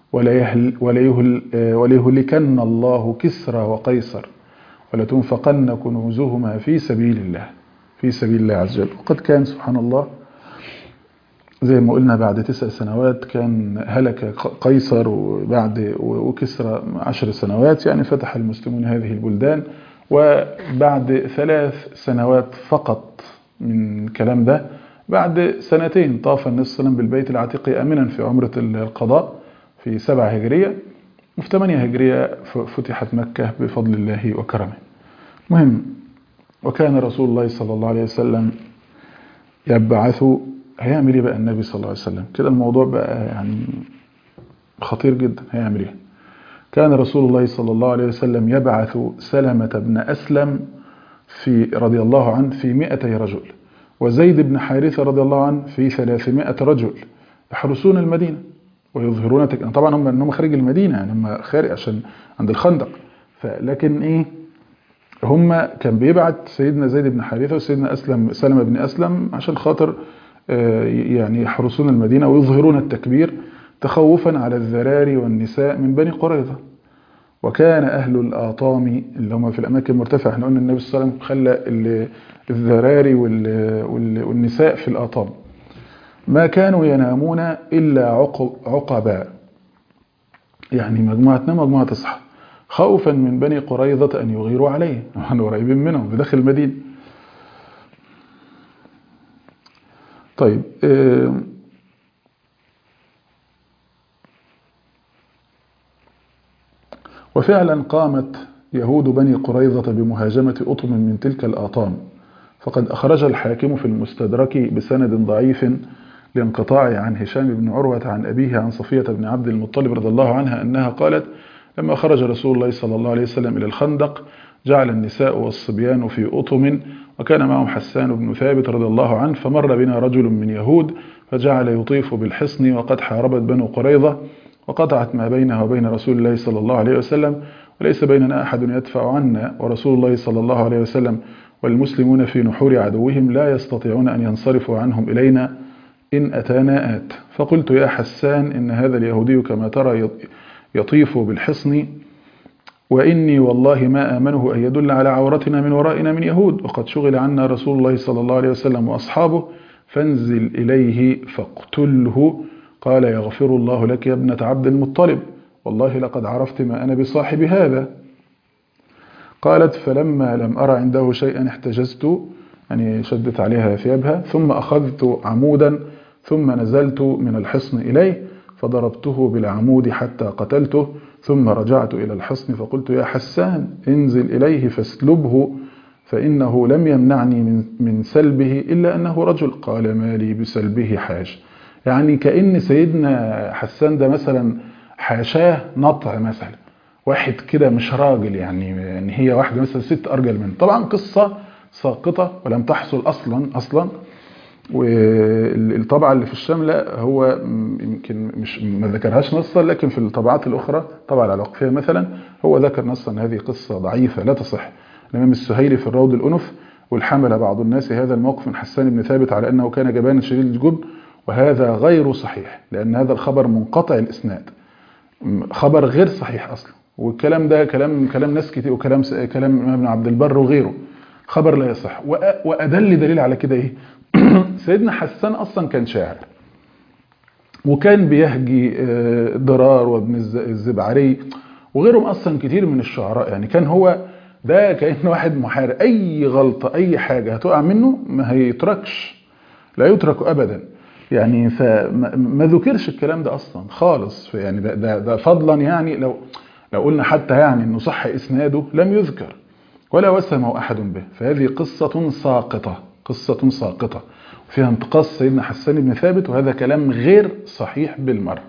وليهلكن الله كسرى وقيصر ولتنفقن كنوزهما في سبيل الله في سبيل الله عز وجل وقد كان سبحان الله زي ما قلنا بعد تسع سنوات كان هلك قيصر وبعد وكسرى عشر سنوات يعني فتح المسلمون هذه البلدان وبعد ثلاث سنوات فقط من الكلام ده بعد سنتين طاف النبي صلى الله عليه وسلم بالبيت العتيق آمنا في عمرة القضاء في سبعة هجرية وفي ثمانية هجرية فتحت مكة بفضل الله وكرمه مهم وكان رسول الله صلى الله عليه وسلم يبعث هيعمل ايه بقى النبي صلى الله عليه وسلم كده الموضوع بقى يعني خطير جدا هيعمل ايه كان رسول الله صلى الله عليه وسلم يبعث سلمة بن أسلم في رضي الله عنه في مئتي رجل وزيد بن حارثة رضي الله عنه في ثلاثمائة رجل يحرسون المدينة ويظهرون تك... طبعا هم انهم خارج المدينة يعني هم خارج عشان عند الخندق فلكن ايه هم كان بيبعت سيدنا زيد بن حارثة وسيدنا أسلم سلمة بن أسلم عشان خاطر يعني يحرسون المدينة ويظهرون التكبير تخوفا على الذراري والنساء من بني قريظة وكان أهل الآطام اللي هم في الأماكن المرتفعة احنا قلنا النبي صلى الله عليه وسلم خلى الذراري والنساء في الآطام ما كانوا ينامون إلا عقبا يعني مجموعة تنام مجموعة تصحى خوفا من بني قريظة أن يغيروا عليه نحن قريبين منهم في داخل المدينة طيب وفعلا قامت يهود بني قريظة بمهاجمة أطم من تلك الآطام فقد أخرج الحاكم في المستدرك بسند ضعيف لانقطاع عن هشام بن عروة عن أبيه عن صفية بن عبد المطلب رضي الله عنها أنها قالت لما خرج رسول الله صلى الله عليه وسلم إلى الخندق جعل النساء والصبيان في أطم وكان معهم حسان بن ثابت رضي الله عنه فمر بنا رجل من يهود فجعل يطيف بالحصن وقد حاربت بنو قريظة وقطعت ما بينها وبين رسول الله صلى الله عليه وسلم وليس بيننا أحد يدفع عنا ورسول الله صلى الله عليه وسلم والمسلمون في نحور عدوهم لا يستطيعون أن ينصرفوا عنهم إلينا إن أتانا آت فقلت يا حسان إن هذا اليهودي كما ترى يطيف بالحصن وإني والله ما آمنه أن يدل على عورتنا من ورائنا من يهود وقد شغل عنا رسول الله صلى الله عليه وسلم وأصحابه فانزل إليه فاقتله قال يغفر الله لك يا ابنة عبد المطلب والله لقد عرفت ما أنا بصاحب هذا قالت فلما لم أرى عنده شيئا احتجزت يعني شدت عليها ثيابها ثم أخذت عمودا ثم نزلت من الحصن إليه فضربته بالعمود حتى قتلته ثم رجعت إلى الحصن فقلت يا حسان انزل إليه فاسلبه فإنه لم يمنعني من, من سلبه إلا أنه رجل قال ما لي بسلبه حاج يعني كأن سيدنا حسان ده مثلا حاشاه نطع مثلا واحد كده مش راجل يعني يعني هي واحدة مثلا ست أرجل منه طبعا قصة ساقطة ولم تحصل أصلا أصلا والطبعة اللي في الشام لا هو يمكن مش ما ذكرهاش نصا لكن في الطبعات الأخرى طبعا العلاقفية مثلا هو ذكر نصا هذه قصة ضعيفة لا تصح الإمام السهيلي في الروض الأنف والحمل بعض الناس هذا الموقف من حسان بن ثابت على أنه كان جبانا شديد الجبن وهذا غير صحيح لأن هذا الخبر منقطع الإسناد خبر غير صحيح أصلا والكلام ده كلام كلام ناس كتير وكلام كلام ابن عبد البر وغيره خبر لا يصح وأدل دليل على كده إيه سيدنا حسان أصلا كان شاعر وكان بيهجي ضرار وابن الزبعري وغيرهم أصلا كتير من الشعراء يعني كان هو ده كأن واحد محارب أي غلطة أي حاجة هتقع منه ما هيتركش لا يترك أبدا يعني فما ذكرش الكلام ده أصلا خالص يعني ده, ده, ده فضلا يعني لو لو قلنا حتى يعني أنه صح إسناده لم يذكر ولا وسمه أحد به فهذه قصة ساقطة قصة ساقطة فيها انتقاص سيدنا حسان بن ثابت وهذا كلام غير صحيح بالمرة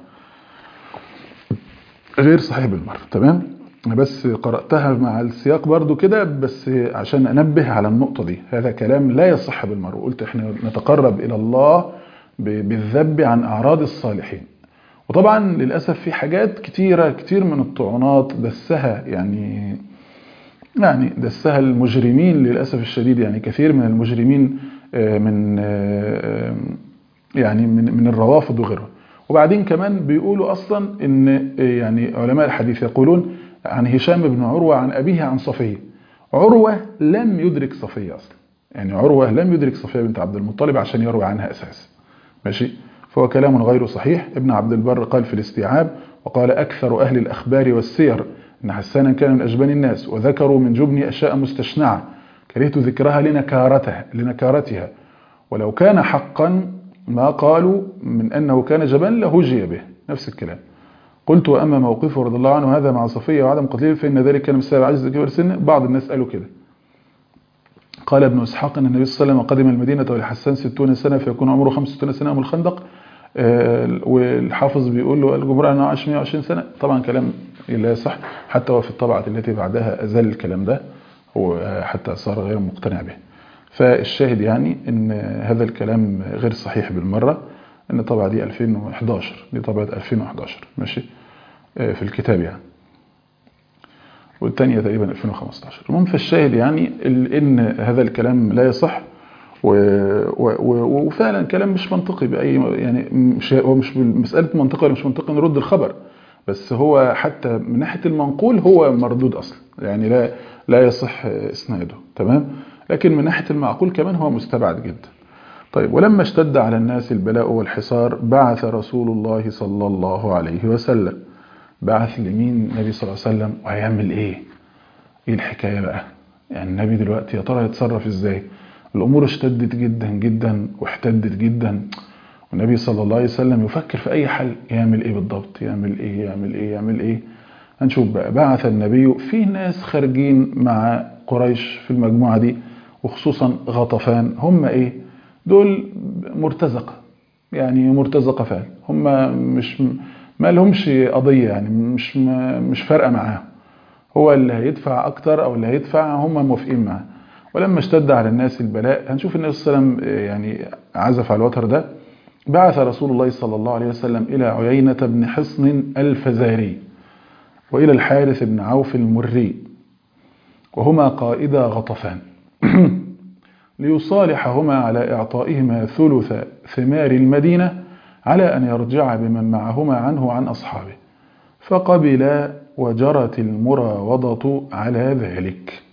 غير صحيح بالمرة تمام أنا بس قرأتها مع السياق برضو كده بس عشان أنبه على النقطة دي هذا كلام لا يصح بالمرة وقلت احنا نتقرب إلى الله بالذب عن أعراض الصالحين وطبعا للأسف في حاجات كتيرة كتير من الطعنات دسها يعني يعني دسها المجرمين للأسف الشديد يعني كثير من المجرمين من يعني من من الروافض وغيرها وبعدين كمان بيقولوا أصلا إن يعني علماء الحديث يقولون عن هشام بن عروة عن أبيه عن صفية عروة لم يدرك صفية أصلا يعني عروة لم يدرك صفية بنت عبد المطلب عشان يروي عنها أساس ماشي فهو كلام غير صحيح ابن عبد البر قال في الاستيعاب وقال أكثر أهل الأخبار والسير إن حسانا كان من أجبن الناس وذكروا من جبن أشياء مستشنعة كرهت ذكرها لنكارتها لنكارتها ولو كان حقا ما قالوا من أنه كان جبن لهجي به نفس الكلام قلت وأما موقفه رضي الله عنه هذا مع صفية وعدم قتله فإن ذلك كان بسبب عجز كبر سن بعض الناس قالوا كده قال ابن إسحاق أن النبي صلى الله عليه وسلم قدم المدينة ولحسان ستون سنة فيكون عمره 65 سنة من الخندق والحافظ بيقول له الجمهور أنه عاش 120 سنة طبعا كلام لا يصح حتى وفي الطبعة التي بعدها أزال الكلام ده وحتى صار غير مقتنع به فالشاهد يعني ان هذا الكلام غير صحيح بالمرة ان الطبعة دي 2011 دي طبعة 2011 ماشي في الكتاب يعني والثانية تقريبا 2015 المهم فالشاهد يعني ان هذا الكلام لا يصح و و وفعلا كلام مش منطقي بأي يعني مش هو مش مسألة منطقي ولا مش منطقي نرد الخبر بس هو حتى من ناحية المنقول هو مردود أصلا يعني لا لا يصح إسناده تمام لكن من ناحية المعقول كمان هو مستبعد جدا طيب ولما اشتد على الناس البلاء والحصار بعث رسول الله صلى الله عليه وسلم بعث لمين النبي صلى الله عليه وسلم وهيعمل ايه ايه الحكاية بقى يعني النبي دلوقتي يا ترى يتصرف ازاي الامور اشتدت جدا جدا واحتدت جدا والنبي صلى الله عليه وسلم يفكر في اي حل يعمل ايه بالضبط يعمل ايه يعمل ايه يعمل ايه هنشوف بقى بعث النبي في ناس خارجين مع قريش في المجموعة دي وخصوصا غطفان هم ايه دول مرتزقة يعني مرتزقة فعلا هم مش ما لهمش قضية يعني مش مش فارقة معاهم هو اللي هيدفع اكتر او اللي هيدفع هم موافقين معاه ولما اشتد على الناس البلاء هنشوف النبي صلى الله عليه وسلم يعني عزف على الوتر ده بعث رسول الله صلى الله عليه وسلم إلى عيينة بن حصن الفزاري وإلى الحارث بن عوف المري وهما قائدا غطفان ليصالحهما على إعطائهما ثلث ثمار المدينة على أن يرجع بمن معهما عنه عن أصحابه فقبلا وجرت المراوضة على ذلك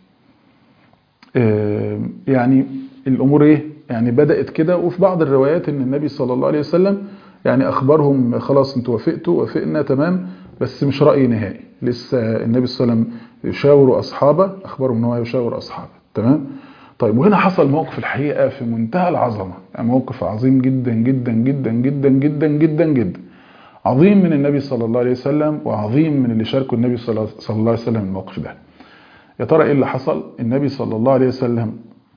يعني الأمور إيه؟ يعني بدأت كده وفي بعض الروايات أن النبي صلى الله عليه وسلم يعني أخبرهم خلاص انتوا وافقتوا وافقنا تمام بس مش رأي نهائي لسه النبي صلى الله عليه وسلم يشاور أصحابه أخبرهم أنه يشاور أصحابه تمام طيب وهنا حصل موقف الحقيقة في منتهى العظمة يعني موقف عظيم جدا جدا جدا جدا جدا جدا جدا عظيم من النبي صلى الله عليه وسلم وعظيم من اللي شاركوا النبي صلى الله عليه وسلم الموقف ده يا ترى ايه اللي حصل النبي صلى الله عليه وسلم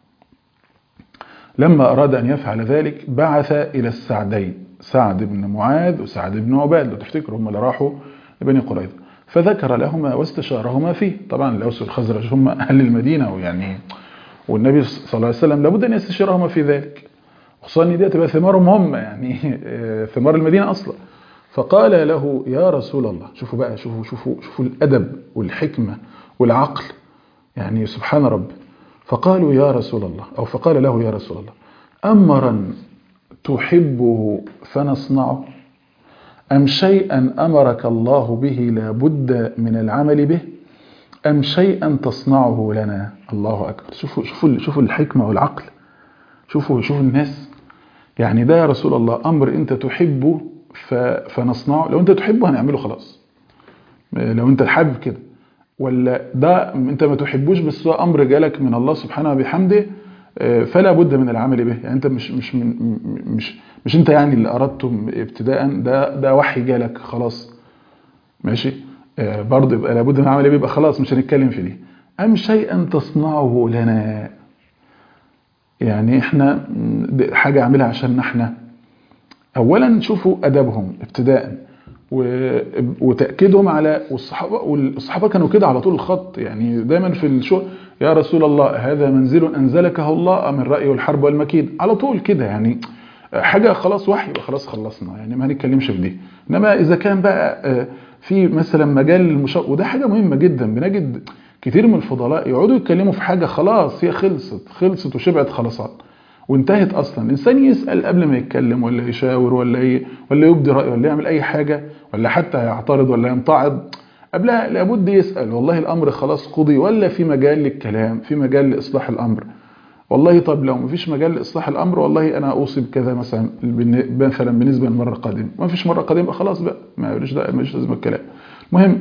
لما أراد أن يفعل ذلك بعث إلى السعدين سعد بن معاذ وسعد بن عباد لو تفتكروا هم اللي راحوا لبني قريظة فذكر لهما واستشارهما فيه طبعا الأوس والخزرج هم أهل المدينة ويعني والنبي صلى الله عليه وسلم لابد أن يستشيرهما في ذلك خصوصا ان دي تبقى ثمارهم هم يعني ثمار المدينة أصلا فقال له يا رسول الله شوفوا بقى شوفوا شوفوا شوفوا الأدب والحكمة والعقل يعني سبحان رب فقالوا يا رسول الله أو فقال له يا رسول الله أمرا تحبه فنصنعه أم شيئا أمرك الله به لابد من العمل به أم شيئا تصنعه لنا الله أكبر شوفوا, شوفوا, شوفوا الحكمة والعقل شوفوا شوفوا الناس يعني ده يا رسول الله أمر أنت تحبه فنصنعه لو أنت تحبه هنعمله خلاص لو أنت حابب كده ولا ده انت ما تحبوش بس هو امر جالك من الله سبحانه وبحمده فلا بد من العمل به يعني انت مش مش من مش مش انت يعني اللي اردته ابتداء ده ده وحي جالك خلاص ماشي برضه يبقى لابد من العمل به يبقى خلاص مش هنتكلم في دي ام شيئا تصنعه لنا يعني احنا حاجه اعملها عشان احنا اولا شوفوا ادبهم ابتداء وتأكيدهم على والصحابة والصحابة كانوا كده على طول الخط يعني دايما في الشو يا رسول الله هذا منزل أنزلكه الله من رأي والحرب والمكيد على طول كده يعني حاجة خلاص وحي يبقى خلاص خلصنا يعني ما هنتكلمش في دي انما اذا كان بقى في مثلا مجال المشا وده حاجة مهمة جدا بنجد كتير من الفضلاء يقعدوا يتكلموا في حاجة خلاص هي خلصت خلصت وشبعت خلاصات وانتهت اصلا الانسان يسال قبل ما يتكلم ولا يشاور ولا ي... ولا يبدي رايه ولا يعمل اي حاجه ولا حتى يعترض ولا يمتعض قبلها لابد يسال والله الامر خلاص قضي ولا في مجال للكلام في مجال لاصلاح الامر والله طب لو مفيش مجال لاصلاح الامر والله انا اوصي بكذا مثلا مثلا بالنسبه للمره القادمه ما فيش مره قادمه خلاص بقى ما فيش ده مش لازم الكلام المهم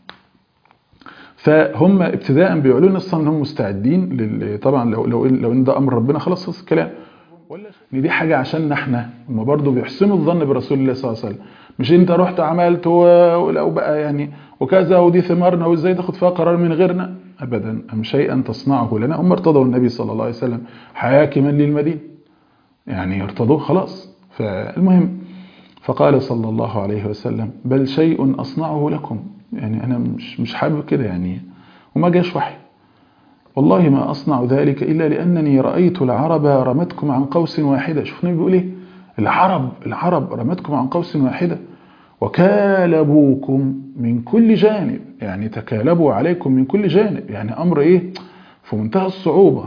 فهم ابتداء بيقولوا لنا اصلا انهم مستعدين لل... طبعا لو لو لو ان ده امر ربنا خلاص خلص الكلام ان دي حاجه عشان احنا هم برضه بيحسنوا الظن برسول الله صلى الله عليه وسلم مش انت رحت عملت ولو بقى يعني وكذا ودي ثمارنا وازاي تاخد فيها قرار من غيرنا ابدا ام شيئا تصنعه لنا هم ارتضوا النبي صلى الله عليه وسلم حاكما للمدينه يعني ارتضوه خلاص فالمهم فقال صلى الله عليه وسلم بل شيء اصنعه لكم يعني انا مش مش حابب كده يعني وما جاش وحي والله ما أصنع ذلك إلا لأنني رأيت العرب رمتكم عن قوس واحدة شوف النبي بيقول إيه العرب العرب رمتكم عن قوس واحدة وكالبوكم من كل جانب يعني تكالبوا عليكم من كل جانب يعني أمر إيه في منتهى الصعوبة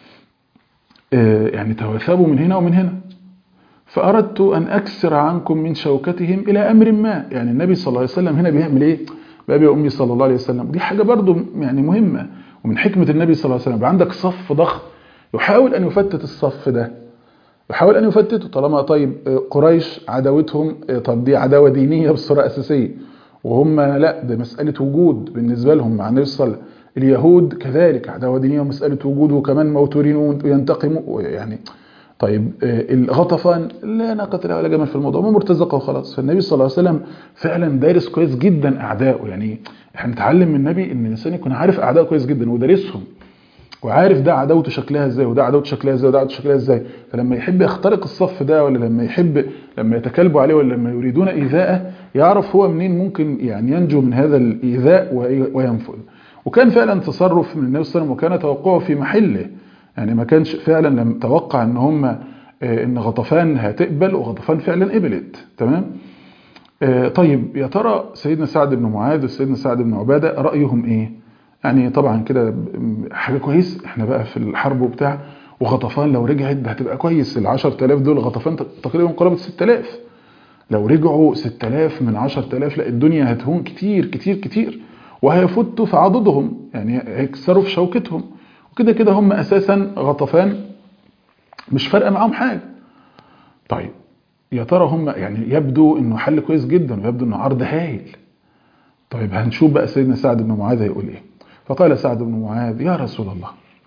يعني توثبوا من هنا ومن هنا فأردت أن أكسر عنكم من شوكتهم إلى أمر ما يعني النبي صلى الله عليه وسلم هنا بيعمل إيه بأبي أمي صلى الله عليه وسلم دي حاجة برضو يعني مهمة ومن حكمة النبي صلى الله عليه وسلم يبقى عندك صف ضخم يحاول أن يفتت الصف ده يحاول أن يفتته طالما طيب قريش عداوتهم طب دي عداوة دينية بصورة أساسية وهم لا ده مسألة وجود بالنسبة لهم مع النبي صلى الله عليه وسلم اليهود كذلك عداوة دينية ومسألة وجود وكمان موتورين وينتقموا يعني طيب الغطفان لا ناقة له ولا جمل في الموضوع ما مرتزقه وخلاص فالنبي صلى الله عليه وسلم فعلا دارس كويس جدا أعدائه يعني احنا نتعلم من النبي ان الانسان يكون عارف اعدائه كويس جدا ودارسهم وعارف ده عداوته شكلها ازاي وده عداوته شكلها ازاي وده عداوته شكلها ازاي فلما يحب يخترق الصف ده ولا لما يحب لما يتكلبوا عليه ولا لما يريدون ايذاءه يعرف هو منين ممكن يعني ينجو من هذا الايذاء وينفذ وكان فعلا تصرف من النبي صلى الله عليه وسلم وكان توقعه في محله يعني ما كانش فعلا لم توقع ان هم ان غطفان هتقبل وغطفان فعلا قبلت تمام طيب يا ترى سيدنا سعد بن معاذ وسيدنا سعد بن عبادة رأيهم ايه يعني طبعا كده حاجة كويس احنا بقى في الحرب وبتاع وغطفان لو رجعت ده هتبقى كويس ال 10000 دول غطفان تقريبا قرابة 6000 لو رجعوا 6000 من 10000 لا الدنيا هتهون كتير كتير كتير وهيفتوا في عضدهم يعني هيكسروا في شوكتهم وكده كده هم اساسا غطفان مش فارقه معاهم حاجه طيب يا ترى هم يعني يبدو انه حل كويس جدا ويبدو انه عرض هايل طيب هنشوف بقى سيدنا سعد بن معاذ هيقول ايه فقال سعد بن معاذ يا رسول الله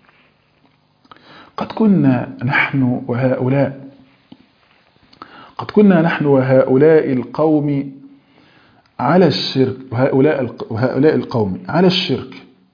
قد كنا نحن وهؤلاء قد كنا نحن وهؤلاء القوم على الشرك وهؤلاء وهؤلاء القوم على الشرك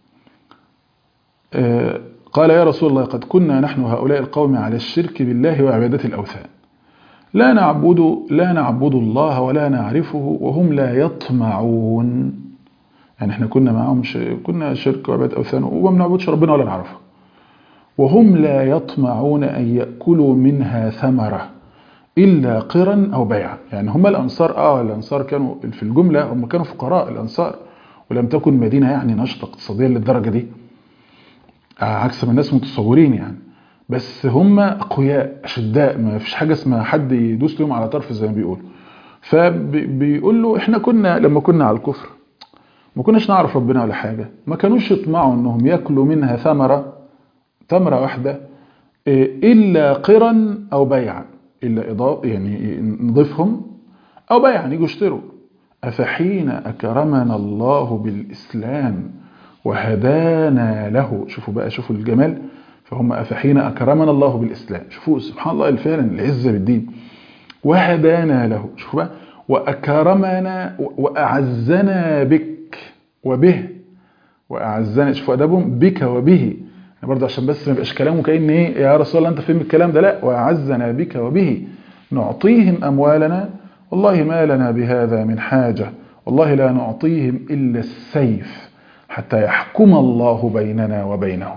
قال يا رسول الله قد كنا نحن هؤلاء القوم على الشرك بالله وعبادة الأوثان لا نعبد لا نعبد الله ولا نعرفه وهم لا يطمعون يعني احنا كنا معهم كنا شرك وعبادة أوثان وما بنعبدش ربنا ولا نعرفه وهم لا يطمعون أن يأكلوا منها ثمرة إلا قرا أو بيعا يعني هم الأنصار آه الأنصار كانوا في الجملة هم كانوا فقراء الأنصار ولم تكن مدينة يعني نشطة اقتصاديا للدرجة دي عكس ما الناس متصورين يعني بس هم أقوياء أشداء ما فيش حاجة اسمها حد يدوس لهم على طرف زي ما بيقولوا فبيقول له احنا كنا لما كنا على الكفر ما كناش نعرف ربنا ولا حاجة ما كانوش يطمعوا انهم ياكلوا منها ثمرة ثمرة واحدة إلا قرا أو بيعا إلا إضاء يعني نضيفهم أو بيعا يجوا يشتروا أفحين أكرمنا الله بالإسلام وهدانا له شوفوا بقى شوفوا الجمال فهم أفحين أكرمنا الله بالإسلام شوفوا سبحان الله فعلا العزة بالدين وهدانا له شوفوا بقى وأكرمنا وأعزنا بك وبه وأعزنا شوفوا أدبهم بك وبه برضه عشان بس ما يبقاش كلامه كأن ايه يا رسول الله انت فين الكلام ده لا وأعزنا بك وبه نعطيهم أموالنا والله ما لنا بهذا من حاجة والله لا نعطيهم إلا السيف حتى يحكم الله بيننا وبينهم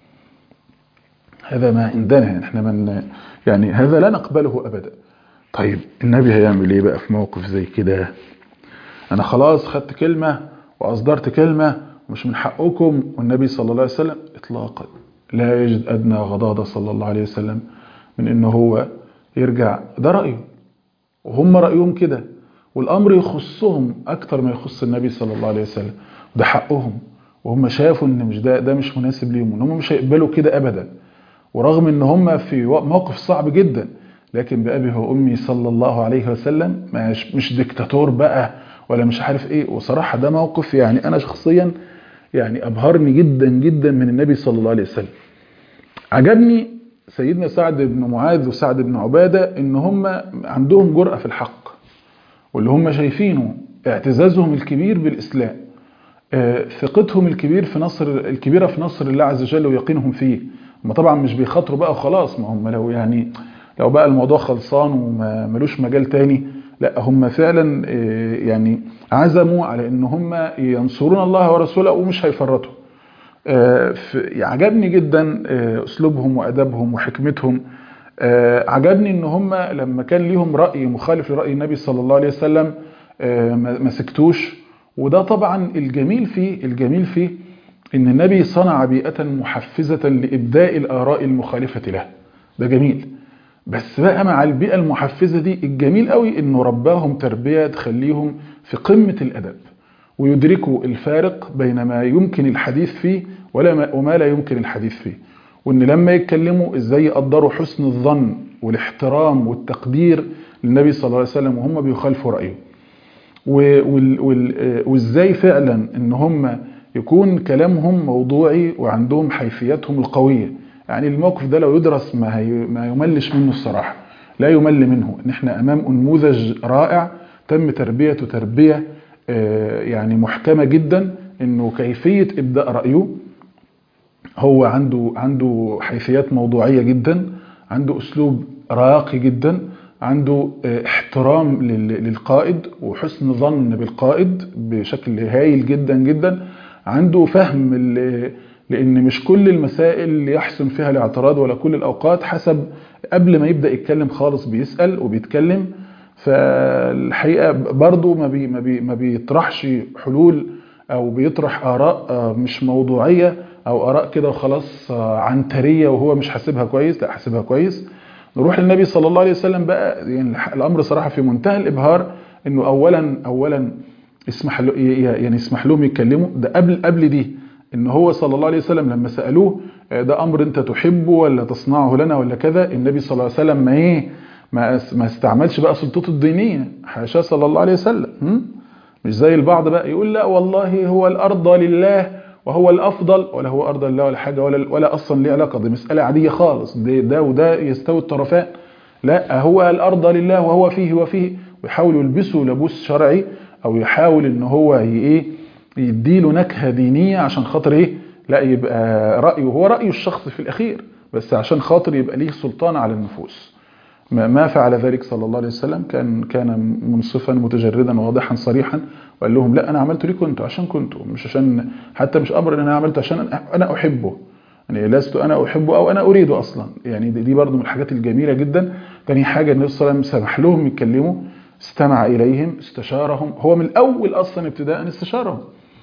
هذا ما عندنا احنا من يعني هذا لا نقبله أبدا طيب النبي هيعمل ايه بقى في موقف زي كده انا خلاص خدت كلمة واصدرت كلمة مش من حقكم والنبي صلى الله عليه وسلم اطلاقا لا يجد ادنى غضاضة صلى الله عليه وسلم من انه هو يرجع ده رأيه وهم رأيهم كده والامر يخصهم اكتر ما يخص النبي صلى الله عليه وسلم ده حقهم وهم شافوا ان مش ده ده مش مناسب ليهم وان هم مش هيقبلوا كده ابدا ورغم ان هم في موقف صعب جدا لكن بأبي وأمي صلى الله عليه وسلم مش, مش ديكتاتور بقى ولا مش عارف ايه وصراحة ده موقف يعني انا شخصيا يعني ابهرني جدا جدا من النبي صلى الله عليه وسلم عجبني سيدنا سعد بن معاذ وسعد بن عبادة ان هم عندهم جرأة في الحق واللي هم شايفينه اعتزازهم الكبير بالإسلام ثقتهم الكبير في نصر الكبيرة في نصر الله عز وجل ويقينهم فيه هم طبعا مش بيخاطروا بقى وخلاص ما هم لو يعني لو بقى الموضوع خلصان وما ملوش مجال تاني لا هم فعلا يعني عزموا على ان هم ينصرون الله ورسوله ومش هيفرطوا عجبني جدا اسلوبهم وادبهم وحكمتهم عجبني ان هم لما كان ليهم راي مخالف لراي النبي صلى الله عليه وسلم ما سكتوش وده طبعا الجميل فيه الجميل فيه ان النبي صنع بيئه محفزه لابداء الاراء المخالفه له ده جميل بس بقى مع البيئة المحفزة دي الجميل قوي انه رباهم تربية تخليهم في قمة الادب ويدركوا الفارق بين ما يمكن الحديث فيه ولا ما وما لا يمكن الحديث فيه وان لما يتكلموا ازاي يقدروا حسن الظن والاحترام والتقدير للنبي صلى الله عليه وسلم وهم بيخالفوا رأيه وازاي فعلا ان هم يكون كلامهم موضوعي وعندهم حيثياتهم القويه يعني الموقف ده لو يدرس ما, هي ما يملش منه الصراحة لا يمل منه ان احنا امام نموذج رائع تم تربيته تربية يعني محكمة جدا انه كيفية ابداء رأيه هو عنده عنده حيثيات موضوعية جدا عنده اسلوب راقي جدا عنده احترام للقائد وحسن ظن بالقائد بشكل هايل جدا جدا عنده فهم لان مش كل المسائل اللي يحسن فيها الاعتراض ولا كل الاوقات حسب قبل ما يبدا يتكلم خالص بيسال وبيتكلم فالحقيقه برضه ما بي ما, بي ما بيطرحش حلول او بيطرح اراء مش موضوعيه او اراء كده وخلاص عنتريه وهو مش حاسبها كويس لا حاسبها كويس نروح للنبي صلى الله عليه وسلم بقى يعني الامر صراحه في منتهى الابهار انه اولا اولا اسمح له يعني يسمح لهم يتكلموا ده قبل قبل دي ان هو صلى الله عليه وسلم لما سالوه ده امر انت تحبه ولا تصنعه لنا ولا كذا النبي صلى الله عليه وسلم ما ايه ما ما استعملش بقى سلطته الدينيه حاشاه صلى الله عليه وسلم مش زي البعض بقى يقول لا والله هو الارض لله وهو الافضل ولا هو ارض لله ولا حاجه ولا ولا اصلا ليه علاقه دي مساله عاديه خالص ده, ده وده يستوي الطرفان لا هو الارض لله وهو فيه وفيه ويحاول يلبسه لبوس شرعي او يحاول ان هو ايه يديله نكهه دينيه عشان خاطر ايه لا يبقى رايه هو رايه الشخصي في الاخير بس عشان خاطر يبقى ليه سلطان على النفوس ما فعل ذلك صلى الله عليه وسلم كان كان منصفا متجردا واضحا صريحا وقال لهم لا انا عملت لكم انتوا عشان كنتوا مش عشان حتى مش امر ان انا عملته عشان انا احبه يعني لست انا احبه او انا اريده اصلا يعني دي برضو من الحاجات الجميله جدا تاني حاجه النبي صلى الله عليه وسلم سمح لهم يتكلموا استمع اليهم استشارهم هو من الاول اصلا ابتداء استشارهم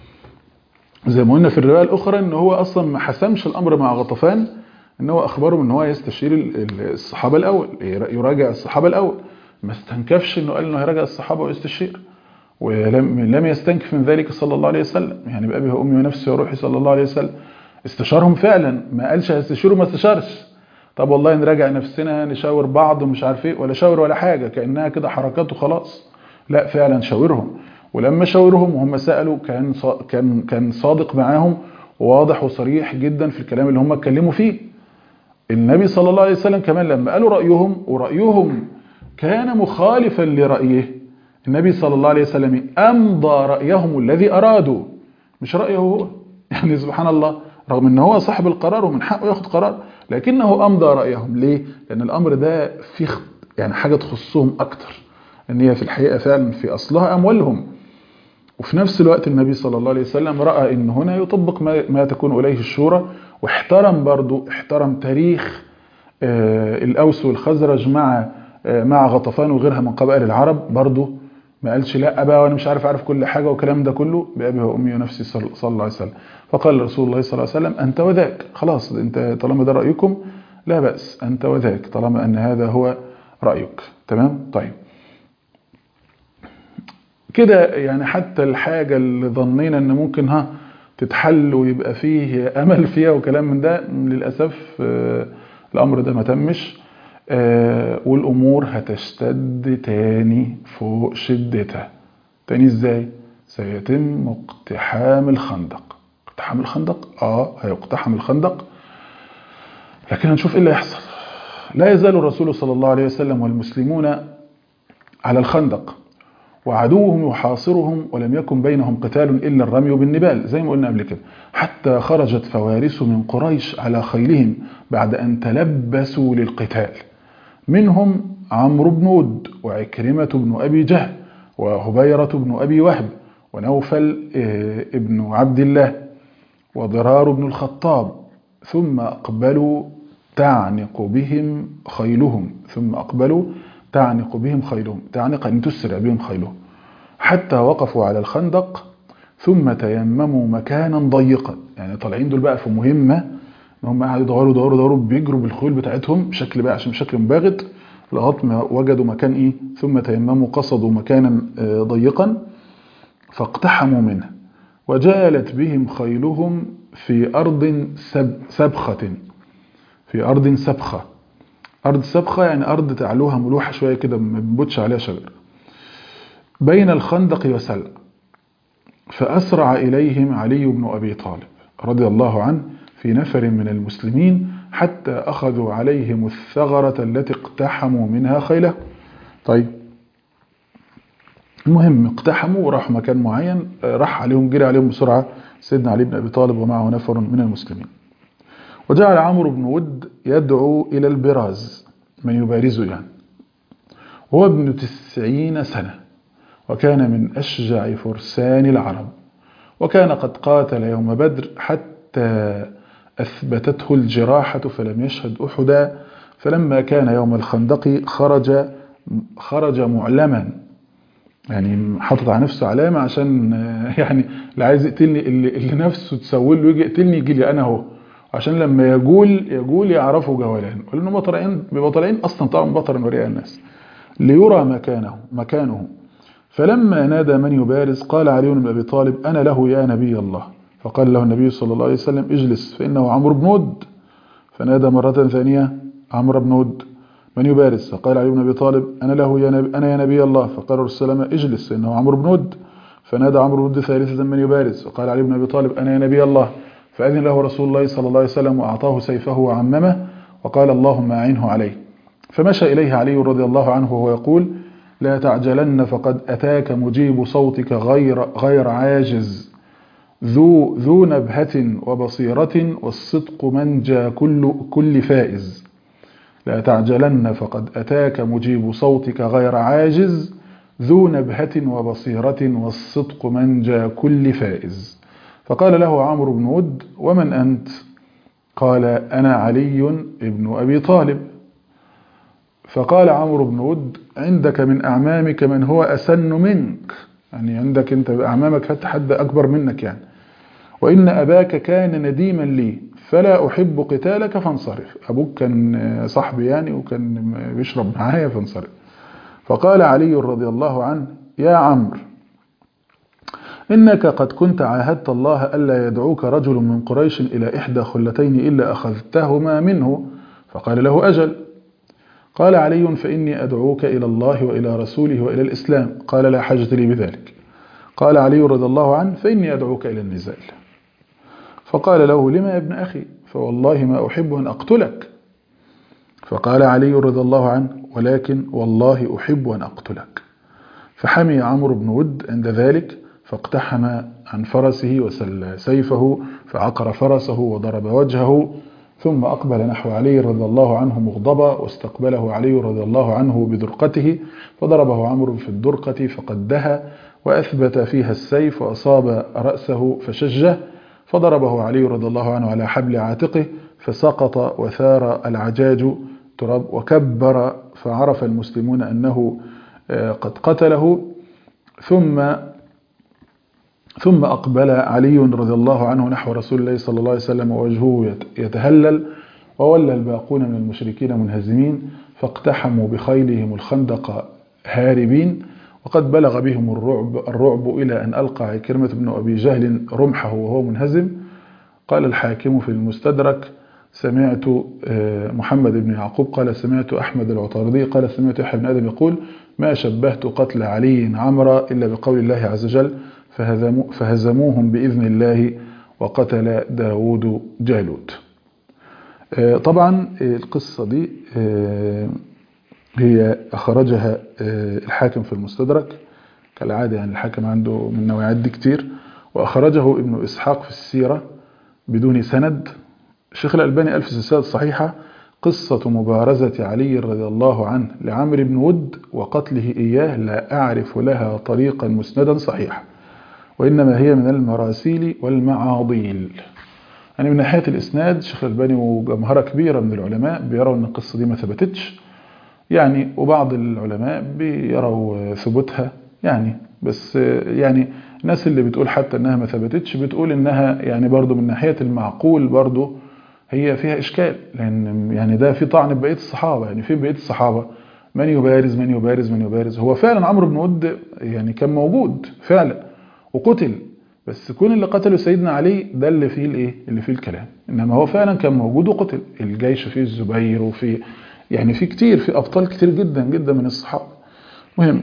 زي ما قلنا في الروايه الاخرى ان هو اصلا ما حسمش الامر مع غطفان ان هو اخبرهم ان هو يستشير الصحابه الاول يراجع الصحابه الاول ما استنكفش انه قال انه هيراجع الصحابه ويستشير ولم لم يستنكف من ذلك صلى الله عليه وسلم يعني بابي وامي ونفسي وروحي صلى الله عليه وسلم استشارهم فعلا ما قالش هيستشيروا ما استشارش طب والله نراجع نفسنا نشاور بعض ومش عارف ايه ولا شاور ولا حاجه كانها كده حركات وخلاص لا فعلا شاورهم ولما شاورهم وهم سالوا كان كان كان صادق معاهم وواضح وصريح جدا في الكلام اللي هم اتكلموا فيه النبي صلى الله عليه وسلم كمان لما قالوا رايهم ورايهم كان مخالفا لرايه النبي صلى الله عليه وسلم امضى رايهم الذي ارادوا مش رايه هو يعني سبحان الله رغم ان هو صاحب القرار ومن حقه ياخد قرار لكنه امضى رايهم ليه لان الامر ده فيه يعني حاجه تخصهم اكتر ان هي في الحقيقه فعلا في اصلها اموالهم وفي نفس الوقت النبي صلى الله عليه وسلم راى ان هنا يطبق ما, ما تكون اليه الشورى واحترم برضو احترم تاريخ الاوس والخزرج مع مع غطفان وغيرها من قبائل العرب برضو ما قالش لا بقى وانا مش عارف اعرف كل حاجه والكلام ده كله بابي وامي ونفسي صلى الله عليه وسلم فقال رسول الله صلى الله عليه وسلم انت وذاك خلاص انت طالما ده رايكم لا باس انت وذاك طالما ان هذا هو رايك تمام طيب كده يعني حتى الحاجه اللي ظنينا ان ممكن ها تتحل ويبقى فيه امل فيها وكلام من ده للاسف الامر ده ما تمش والامور هتشتد تاني فوق شدتها تاني ازاي سيتم اقتحام الخندق اقتحام الخندق اه هيقتحم الخندق لكن هنشوف ايه اللي هيحصل لا يزال الرسول صلى الله عليه وسلم والمسلمون على الخندق وعدوهم يحاصرهم ولم يكن بينهم قتال إلا الرمي بالنبال زي ما قلنا قبل كده حتى خرجت فوارس من قريش على خيلهم بعد أن تلبسوا للقتال منهم عمرو بن ود وعكرمة بن أبي جهل وهبيرة بن أبي وهب ونوفل ابن عبد الله وضرار بن الخطاب ثم أقبلوا تعنق بهم خيلهم ثم أقبلوا تعنق بهم خيلهم تعنق أن تسرع بهم خيلهم حتى وقفوا على الخندق ثم تيمموا مكانا ضيقا يعني طالعين دول بقى في مهمة ان هم قاعدوا يدوروا يدوروا يدوروا بيجروا بالخيول بتاعتهم بشكل بقى عشان بشكل مباغت لغايه ما وجدوا مكان ايه ثم تيمموا قصدوا مكانا ضيقا فاقتحموا منه وجالت بهم خيلهم في ارض سب سبخه في ارض سبخه أرض سبخة يعني أرض تعلوها ملوحة شوية كده ما بنبتش عليها شجر بين الخندق وسلع فأسرع إليهم علي بن أبي طالب رضي الله عنه في نفر من المسلمين حتى أخذوا عليهم الثغرة التي اقتحموا منها خيله طيب المهم اقتحموا وراحوا مكان معين راح عليهم جري عليهم بسرعة سيدنا علي بن أبي طالب ومعه نفر من المسلمين وجعل عمرو بن ود يدعو إلى البراز من يبارزه يعني هو ابن تسعين سنة وكان من أشجع فرسان العرب وكان قد قاتل يوم بدر حتى أثبتته الجراحة فلم يشهد أحدا فلما كان يوم الخندق خرج خرج معلما يعني حاطط على نفسه علامة عشان يعني اللي عايز يقتلني اللي, اللي نفسه تسول له يجي يقتلني يجي لي أنا هو عشان لما يجول يجول يعرفوا جولان ولأنهم طالعين بيبقوا طالعين أصلا طبعا بطرا ورئاء الناس ليرى مكانه مكانه فلما نادى من يبارز قال علي بن أبي طالب أنا له يا نبي الله فقال له النبي صلى الله عليه وسلم اجلس فإنه عمرو بن ود فنادى مرة ثانية عمرو بن ود من يبارز فقال علي بن أبي طالب أنا له يا نبي أنا يا نبي الله فقال الرسول صلى اجلس فإنه عمرو بن ود فنادى عمرو بن ود ثالثة من يبارز فقال علي بن أبي طالب أنا يا نبي الله فأذن له رسول الله صلى الله عليه وسلم وأعطاه سيفه وعممه وقال اللهم أعنه عليه فمشى إليه علي رضي الله عنه وهو يقول لا تعجلن فقد أتاك مجيب صوتك غير, غير عاجز ذو, ذو نبهة وبصيرة والصدق منجى كل, كل فائز لا تعجلن فقد أتاك مجيب صوتك غير عاجز ذو نبهة وبصيرة والصدق منجى كل فائز فقال له عمرو بن ود ومن أنت قال أنا علي ابن أبي طالب فقال عمرو بن ود عندك من أعمامك من هو أسن منك يعني عندك أنت أعمامك حتى حد أكبر منك يعني وإن أباك كان نديما لي فلا أحب قتالك فانصرف أبوك كان صاحبي يعني وكان بيشرب معايا فانصرف فقال علي رضي الله عنه يا عمرو إنك قد كنت عاهدت الله ألا يدعوك رجل من قريش إلى إحدى خلتين إلا أخذتهما منه فقال له أجل قال علي فإني أدعوك إلى الله وإلى رسوله وإلى الإسلام قال لا حاجة لي بذلك قال علي رضي الله عنه فإني أدعوك إلى النزال فقال له لما يا ابن أخي فوالله ما أحب أن أقتلك فقال علي رضي الله عنه ولكن والله أحب أن أقتلك فحمي عمرو بن ود عند ذلك فاقتحم عن فرسه وسل سيفه فعقر فرسه وضرب وجهه ثم أقبل نحو علي رضي الله عنه مغضبا واستقبله علي رضي الله عنه بدرقته فضربه عمرو في الدرقة فقدها وأثبت فيها السيف وأصاب رأسه فشجه فضربه علي رضي الله عنه على حبل عاتقه فسقط وثار العجاج تراب وكبر فعرف المسلمون أنه قد قتله ثم ثم أقبل علي رضي الله عنه نحو رسول الله صلى الله عليه وسلم ووجهه يتهلل وولى الباقون من المشركين منهزمين فاقتحموا بخيلهم الخندق هاربين وقد بلغ بهم الرعب, الرعب إلى أن ألقى عكرمة بن أبي جهل رمحه وهو منهزم قال الحاكم في المستدرك سمعت محمد بن يعقوب قال سمعت أحمد العطاردي قال سمعت يحيى بن آدم يقول ما شبهت قتل علي عمرا إلا بقول الله عز وجل فهزموهم بإذن الله وقتل داود جالوت طبعا القصة دي هي أخرجها الحاكم في المستدرك كالعادة يعني الحاكم عنده من نوعيات دي كتير وأخرجه ابن إسحاق في السيرة بدون سند الشيخ الألباني ألف سلسلة صحيحة قصة مبارزة علي رضي الله عنه لعمرو بن ود وقتله إياه لا أعرف لها طريقا مسندا صحيحا وإنما هي من المراسيل والمعاضيل يعني من ناحية الإسناد الشيخ الألباني وجمهرة كبيرة من العلماء بيروا أن القصة دي ما ثبتتش يعني وبعض العلماء بيروا ثبوتها يعني بس يعني الناس اللي بتقول حتى انها ما ثبتتش بتقول انها يعني برضو من ناحية المعقول برضو هي فيها اشكال لان يعني ده في طعن ببقية الصحابة يعني في بقية الصحابة من يبارز من يبارز من يبارز هو فعلا عمرو بن ود يعني كان موجود فعلا وقتل بس كون اللي قتله سيدنا علي ده اللي فيه الايه اللي فيه الكلام انما هو فعلا كان موجود وقتل الجيش فيه الزبير وفي يعني في كتير في ابطال كتير جدا جدا من الصحابه مهم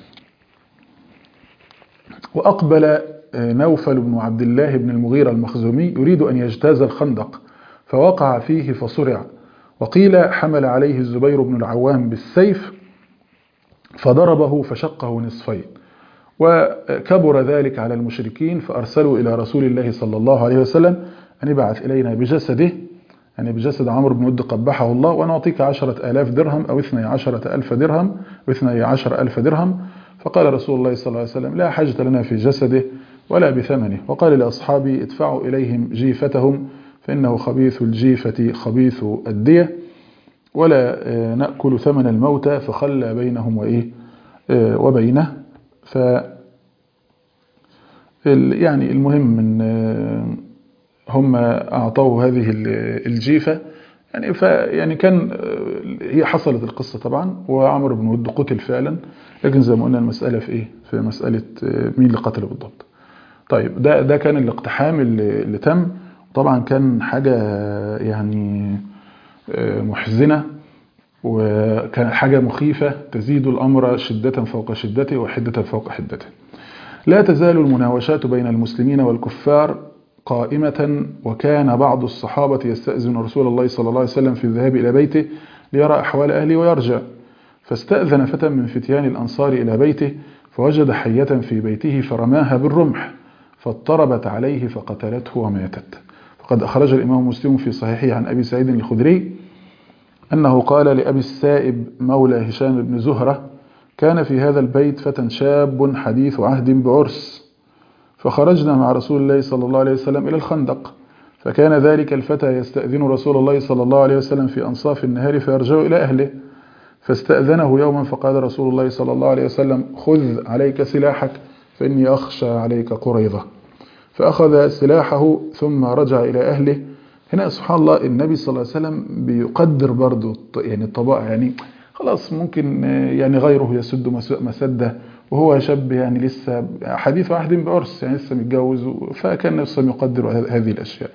واقبل نوفل بن عبد الله بن المغيرة المخزومي يريد ان يجتاز الخندق فوقع فيه فصرع وقيل حمل عليه الزبير بن العوام بالسيف فضربه فشقه نصفين وكبر ذلك على المشركين فأرسلوا إلى رسول الله صلى الله عليه وسلم أن يبعث إلينا بجسده يعني بجسد عمرو بن ود قبحه الله ونعطيك عشرة آلاف درهم أو اثني عشرة ألف درهم واثني عشر ألف درهم فقال رسول الله صلى الله عليه وسلم لا حاجة لنا في جسده ولا بثمنه وقال لأصحابي ادفعوا إليهم جيفتهم فإنه خبيث الجيفة خبيث الدية ولا نأكل ثمن الموتى فخلى بينهم وإيه وبينه ف يعني المهم من هم أعطوه هذه الجيفة يعني ف يعني كان هي حصلت القصة طبعا وعمر بن ود قتل فعلا لكن زي ما قلنا المسألة في إيه في مسألة مين اللي قتله بالضبط طيب ده ده كان الاقتحام اللي, اللي تم طبعا كان حاجة يعني محزنة وكان حاجة مخيفة تزيد الأمر شدة فوق شدته وحدة فوق حدته لا تزال المناوشات بين المسلمين والكفار قائمة وكان بعض الصحابة يستأذن رسول الله صلى الله عليه وسلم في الذهاب إلى بيته ليرى أحوال أهله ويرجع فاستأذن فتى من فتيان الأنصار إلى بيته فوجد حية في بيته فرماها بالرمح فاضطربت عليه فقتلته وماتت فقد أخرج الإمام مسلم في صحيحه عن أبي سعيد الخدري أنه قال لأبي السائب مولى هشام بن زهرة كان في هذا البيت فتى شاب حديث عهد بعرس فخرجنا مع رسول الله صلى الله عليه وسلم إلى الخندق فكان ذلك الفتى يستأذن رسول الله صلى الله عليه وسلم في أنصاف النهار فيرجع إلى أهله فاستأذنه يوما فقال رسول الله صلى الله عليه وسلم خذ عليك سلاحك فإني أخشى عليك قريضة فأخذ سلاحه ثم رجع إلى أهله هنا سبحان الله النبي صلى الله عليه وسلم بيقدر برضو يعني الطبائع يعني خلاص ممكن يعني غيره يسد مسده وهو شاب يعني لسه حديث عهد بعرس يعني لسه متجوز فكان نفسه يقدر هذه الأشياء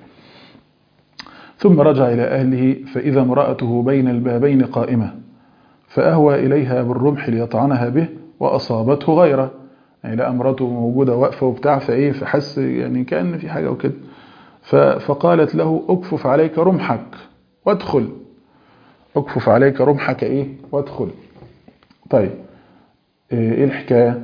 ثم رجع إلى أهله فإذا امرأته بين البابين قائمة فأهوى إليها بالرمح ليطعنها به وأصابته غيره يعني لا امراته موجودة واقفة وبتاع فإيه فحس يعني كأن في حاجة وكده فقالت له اكفف عليك رمحك وادخل اكفف عليك رمحك ايه وادخل طيب ايه الحكاية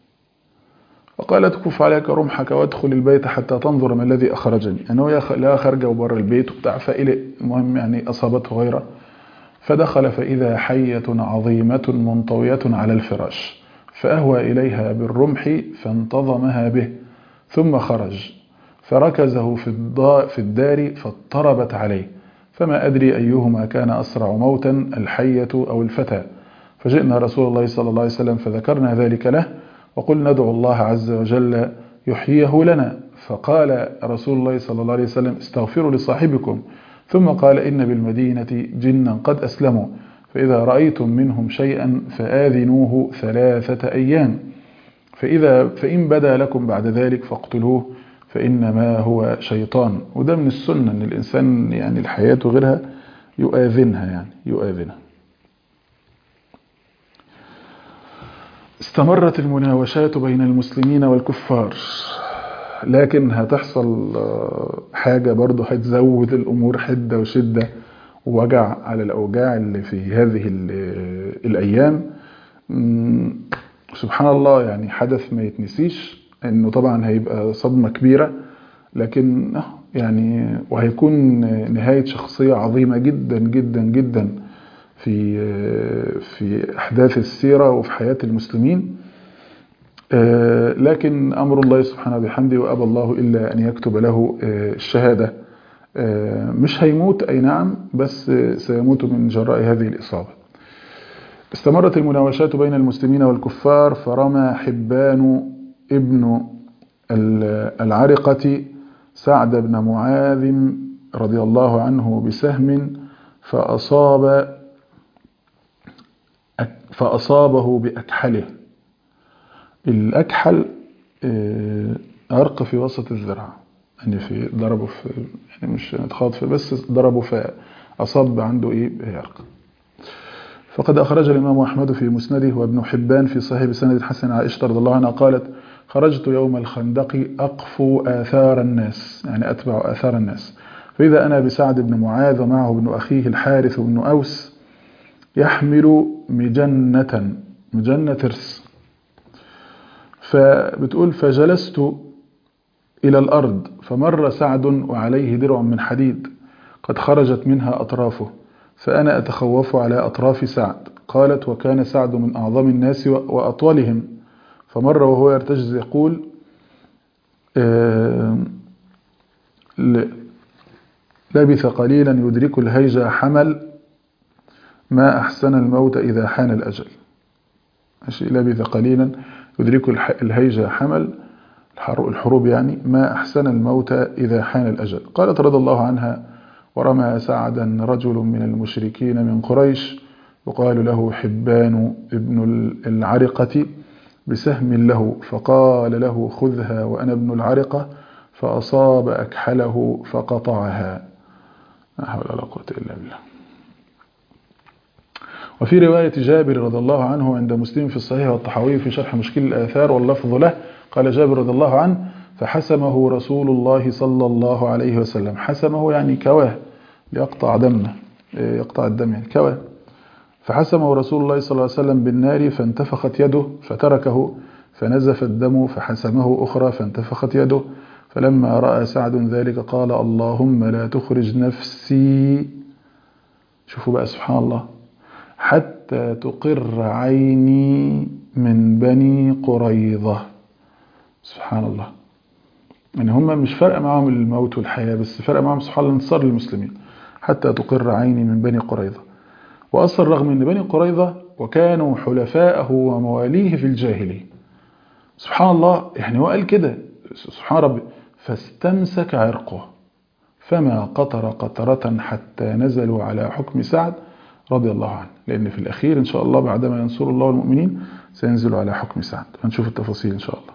فقالت اكفف عليك رمحك وادخل البيت حتى تنظر ما الذي اخرجني يعني هو لا خارجه وبره البيت وبتاع فقلق المهم يعني اصابته غيره فدخل فاذا حية عظيمة منطوية على الفراش فاهوى اليها بالرمح فانتظمها به ثم خرج فركزه في في الدار فاضطربت عليه فما أدري أيهما كان أسرع موتا الحية أو الفتى فجئنا رسول الله صلى الله عليه وسلم فذكرنا ذلك له وقل ندعو الله عز وجل يحييه لنا فقال رسول الله صلى الله عليه وسلم استغفروا لصاحبكم ثم قال إن بالمدينة جنا قد أسلموا فإذا رأيتم منهم شيئا فآذنوه ثلاثة أيام فإذا فإن بدا لكم بعد ذلك فاقتلوه فإنما هو شيطان وده من السنة أن الإنسان يعني الحياة غيرها يؤذنها يعني يؤذنها استمرت المناوشات بين المسلمين والكفار لكن هتحصل حاجة برضو هتزود الأمور حدة وشدة ووجع على الأوجاع اللي في هذه الأيام سبحان الله يعني حدث ما يتنسيش انه طبعا هيبقى صدمة كبيرة لكن يعني وهيكون نهاية شخصية عظيمة جدا جدا جدا في في أحداث السيرة وفي حياة المسلمين لكن أمر الله سبحانه بحمده وأبى الله إلا أن يكتب له الشهادة مش هيموت أي نعم بس سيموت من جراء هذه الإصابة استمرت المناوشات بين المسلمين والكفار فرمى حبان ابن العرقة سعد بن معاذ رضي الله عنه بسهم فأصاب فأصابه بأكحله الأكحل عرق في وسط الذراع يعني في ضربه في يعني مش اتخاط في بس ضربه فأصاب عنده إيه عرق فقد أخرج الإمام أحمد في مسنده وابن حبان في صحيح بسند حسن عائشة رضي الله عنها قالت خرجت يوم الخندق أقفو آثار الناس يعني أتبع آثار الناس فإذا أنا بسعد بن معاذ ومعه ابن أخيه الحارث بن أوس يحمل مجنة مجنة ترس فبتقول فجلست إلى الأرض فمر سعد وعليه درع من حديد قد خرجت منها أطرافه فأنا أتخوف على أطراف سعد قالت وكان سعد من أعظم الناس وأطولهم فمر وهو يرتجز يقول لبث قليلا يدرك الهيجة حمل ما أحسن الموت إذا حان الأجل لبث قليلا يدرك الهيجة حمل الحروب يعني ما أحسن الموت إذا حان الأجل قالت رضي الله عنها ورمى سعدا رجل من المشركين من قريش يقال له حبان ابن العرقة بسهم له فقال له خذها وأنا ابن العرقة فأصاب أكحله فقطعها لا حول ولا قوة إلا بالله وفي رواية جابر رضي الله عنه عند مسلم في الصحيح والطحاوي في شرح مشكل الآثار واللفظ له قال جابر رضي الله عنه فحسمه رسول الله صلى الله عليه وسلم حسمه يعني كواه ليقطع دمه يقطع الدم يعني كواه فحسمه رسول الله صلى الله عليه وسلم بالنار فانتفخت يده فتركه فنزف الدم فحسمه أخرى فانتفخت يده فلما رأى سعد ذلك قال اللهم لا تخرج نفسي شوفوا بقى سبحان الله حتى تقر عيني من بني قريظة سبحان الله يعني هم مش فارقه معاهم الموت والحياة بس فارقه معاهم سبحان الله انتصار للمسلمين حتى تقر عيني من بني قريظة وأصل رغم أن بني قريظة وكانوا حلفاءه ومواليه في الجاهلية سبحان الله يعني هو قال كده سبحان ربي فاستمسك عرقه فما قطر قطرة حتى نزلوا على حكم سعد رضي الله عنه لأن في الأخير إن شاء الله بعدما ينصر الله المؤمنين سينزل على حكم سعد هنشوف التفاصيل إن شاء الله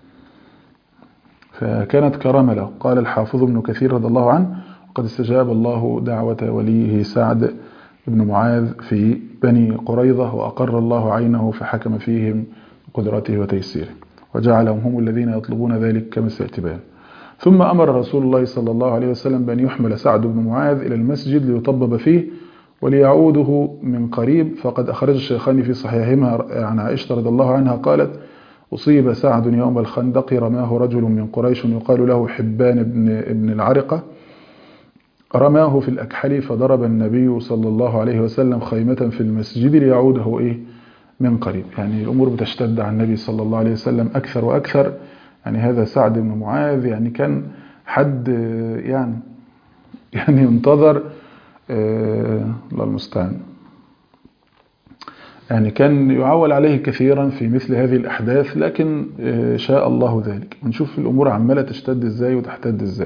فكانت كرامة له قال الحافظ ابن كثير رضي الله عنه وقد استجاب الله دعوة وليه سعد بن معاذ في بني قريظة وأقر الله عينه فحكم فيهم بقدرته وتيسيره وجعلهم هم الذين يطلبون ذلك كما سيأتبان ثم أمر رسول الله صلى الله عليه وسلم بأن يحمل سعد بن معاذ إلى المسجد ليطبب فيه وليعوده من قريب فقد أخرج الشيخان في صحيحهما عن عائشة رضي الله عنها قالت أصيب سعد يوم الخندق رماه رجل من قريش يقال له حبان بن, ابن العرقة رماه في الأكحل فضرب النبي صلى الله عليه وسلم خيمة في المسجد ليعوده إيه من قريب يعني الأمور بتشتد على النبي صلى الله عليه وسلم أكثر وأكثر يعني هذا سعد بن معاذ يعني كان حد يعني يعني ينتظر الله المستعان يعني كان يعول عليه كثيرا في مثل هذه الأحداث لكن شاء الله ذلك ونشوف الأمور عمالة تشتد إزاي وتحتد إزاي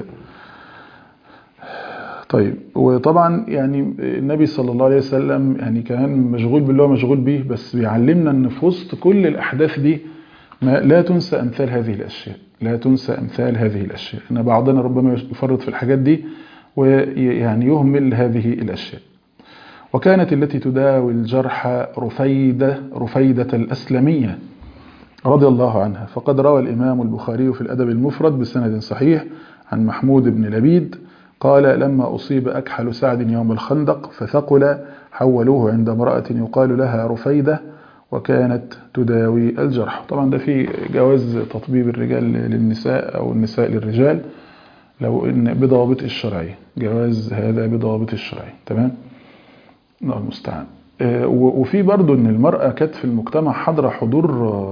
طيب وطبعا يعني النبي صلى الله عليه وسلم يعني كان مشغول باللي هو مشغول به بس بيعلمنا ان في وسط كل الاحداث دي ما لا تنسى امثال هذه الاشياء لا تنسى امثال هذه الاشياء ان بعضنا ربما يفرط في الحاجات دي ويعني يهمل هذه الاشياء وكانت التي تداوي الجرحى رفيدة رفيدة الأسلمية رضي الله عنها فقد روى الإمام البخاري في الأدب المفرد بسند صحيح عن محمود بن لبيد قال لما أصيب أكحل سعد يوم الخندق فثقل حولوه عند امرأة يقال لها رفيدة وكانت تداوي الجرح طبعا ده في جواز تطبيب الرجال للنساء أو النساء للرجال لو إن بضوابط الشرعية جواز هذا بضوابط الشرعية تمام الله المستعان وفي برضو ان المرأة كانت في المجتمع حاضرة حضور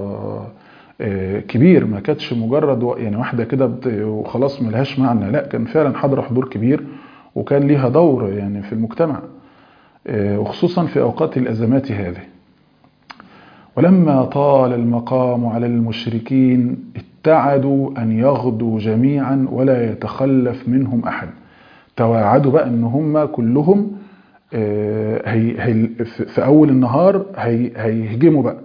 كبير ما كانتش مجرد يعني واحدة كده وخلاص ملهاش معنى لا كان فعلا حاضرة حضور كبير وكان ليها دور يعني في المجتمع وخصوصا في أوقات الأزمات هذه ولما طال المقام على المشركين اتعدوا أن يغدوا جميعا ولا يتخلف منهم أحد تواعدوا بقى أن هم كلهم هي هي في أول النهار هي هيهجموا بقى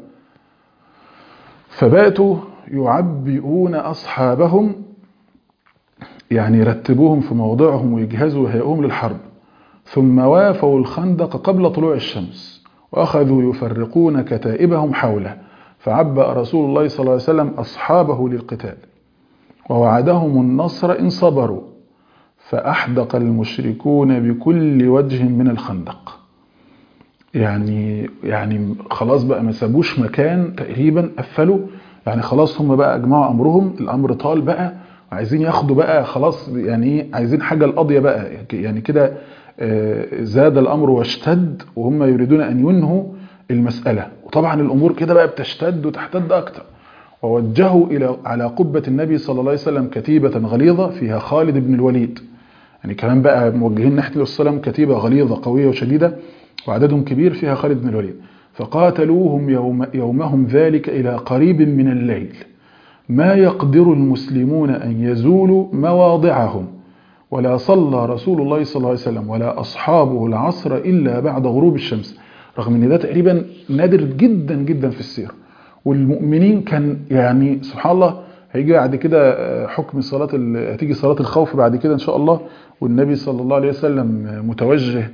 فباتوا يعبئون أصحابهم يعني يرتبوهم في موضعهم ويجهزوا هيئهم للحرب ثم وافوا الخندق قبل طلوع الشمس وأخذوا يفرقون كتائبهم حوله فعبأ رسول الله صلى الله عليه وسلم أصحابه للقتال ووعدهم النصر إن صبروا فأحدق المشركون بكل وجه من الخندق يعني يعني خلاص بقى ما سابوش مكان تقريبا قفلوا يعني خلاص هم بقى اجمعوا امرهم الامر طال بقى وعايزين ياخدوا بقى خلاص يعني ايه عايزين حاجه القضيه بقى يعني كده زاد الامر واشتد وهم يريدون ان ينهوا المساله وطبعا الامور كده بقى بتشتد وتحتد اكتر ووجهوا الى على قبه النبي صلى الله عليه وسلم كتيبه غليظه فيها خالد بن الوليد يعني كمان بقى موجهين ناحيه الرسول صلى الله عليه وسلم كتيبه غليظه قويه وشديده وعددهم كبير فيها خالد بن الوليد فقاتلوهم يوم يومهم ذلك إلى قريب من الليل ما يقدر المسلمون أن يزولوا مواضعهم ولا صلى رسول الله صلى الله عليه وسلم ولا أصحابه العصر إلا بعد غروب الشمس رغم أن ده تقريبا نادر جدا جدا في السيرة والمؤمنين كان يعني سبحان الله هيجي بعد كده حكم صلاة هتيجي صلاة الخوف بعد كده إن شاء الله والنبي صلى الله عليه وسلم متوجه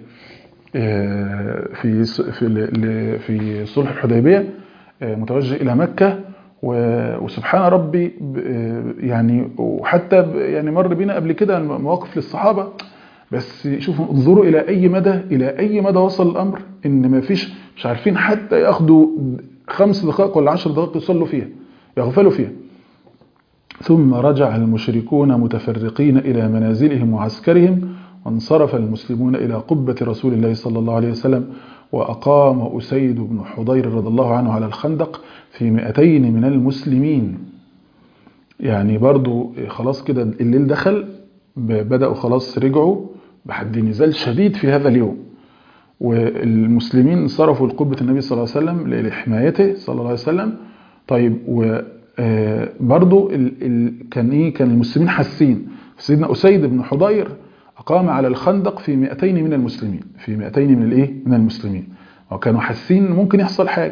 في في في صلح الحديبيه متوجه الى مكه وسبحان ربي يعني وحتى يعني مر بينا قبل كده مواقف للصحابه بس شوفوا انظروا الى اي مدى الى اي مدى وصل الامر ان ما فيش مش عارفين حتى ياخدوا خمس دقائق ولا عشر دقائق يصلوا فيها يغفلوا فيها ثم رجع المشركون متفرقين الى منازلهم وعسكرهم وانصرف المسلمون إلى قبة رسول الله صلى الله عليه وسلم وأقام أسيد بن حضير رضي الله عنه على الخندق في مئتين من المسلمين يعني برضو خلاص كده الليل دخل بدأوا خلاص رجعوا بحد نزال شديد في هذا اليوم والمسلمين انصرفوا لقبة النبي صلى الله عليه وسلم لحمايته صلى الله عليه وسلم طيب وبرضو كان ايه كان المسلمين حاسين سيدنا أسيد بن حضير أقام على الخندق في 200 من المسلمين في 200 من الايه من المسلمين وكانوا حاسين ممكن يحصل حاجه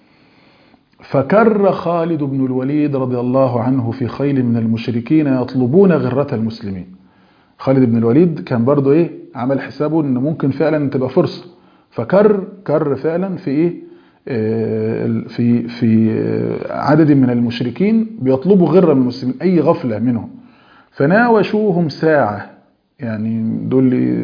فكر خالد بن الوليد رضي الله عنه في خيل من المشركين يطلبون غرة المسلمين خالد بن الوليد كان برضو ايه عمل حسابه ان ممكن فعلا تبقى فرصة فكر كر فعلا في ايه في في عدد من المشركين بيطلبوا غرة من المسلمين اي غفلة منهم فناوشوهم ساعة يعني دول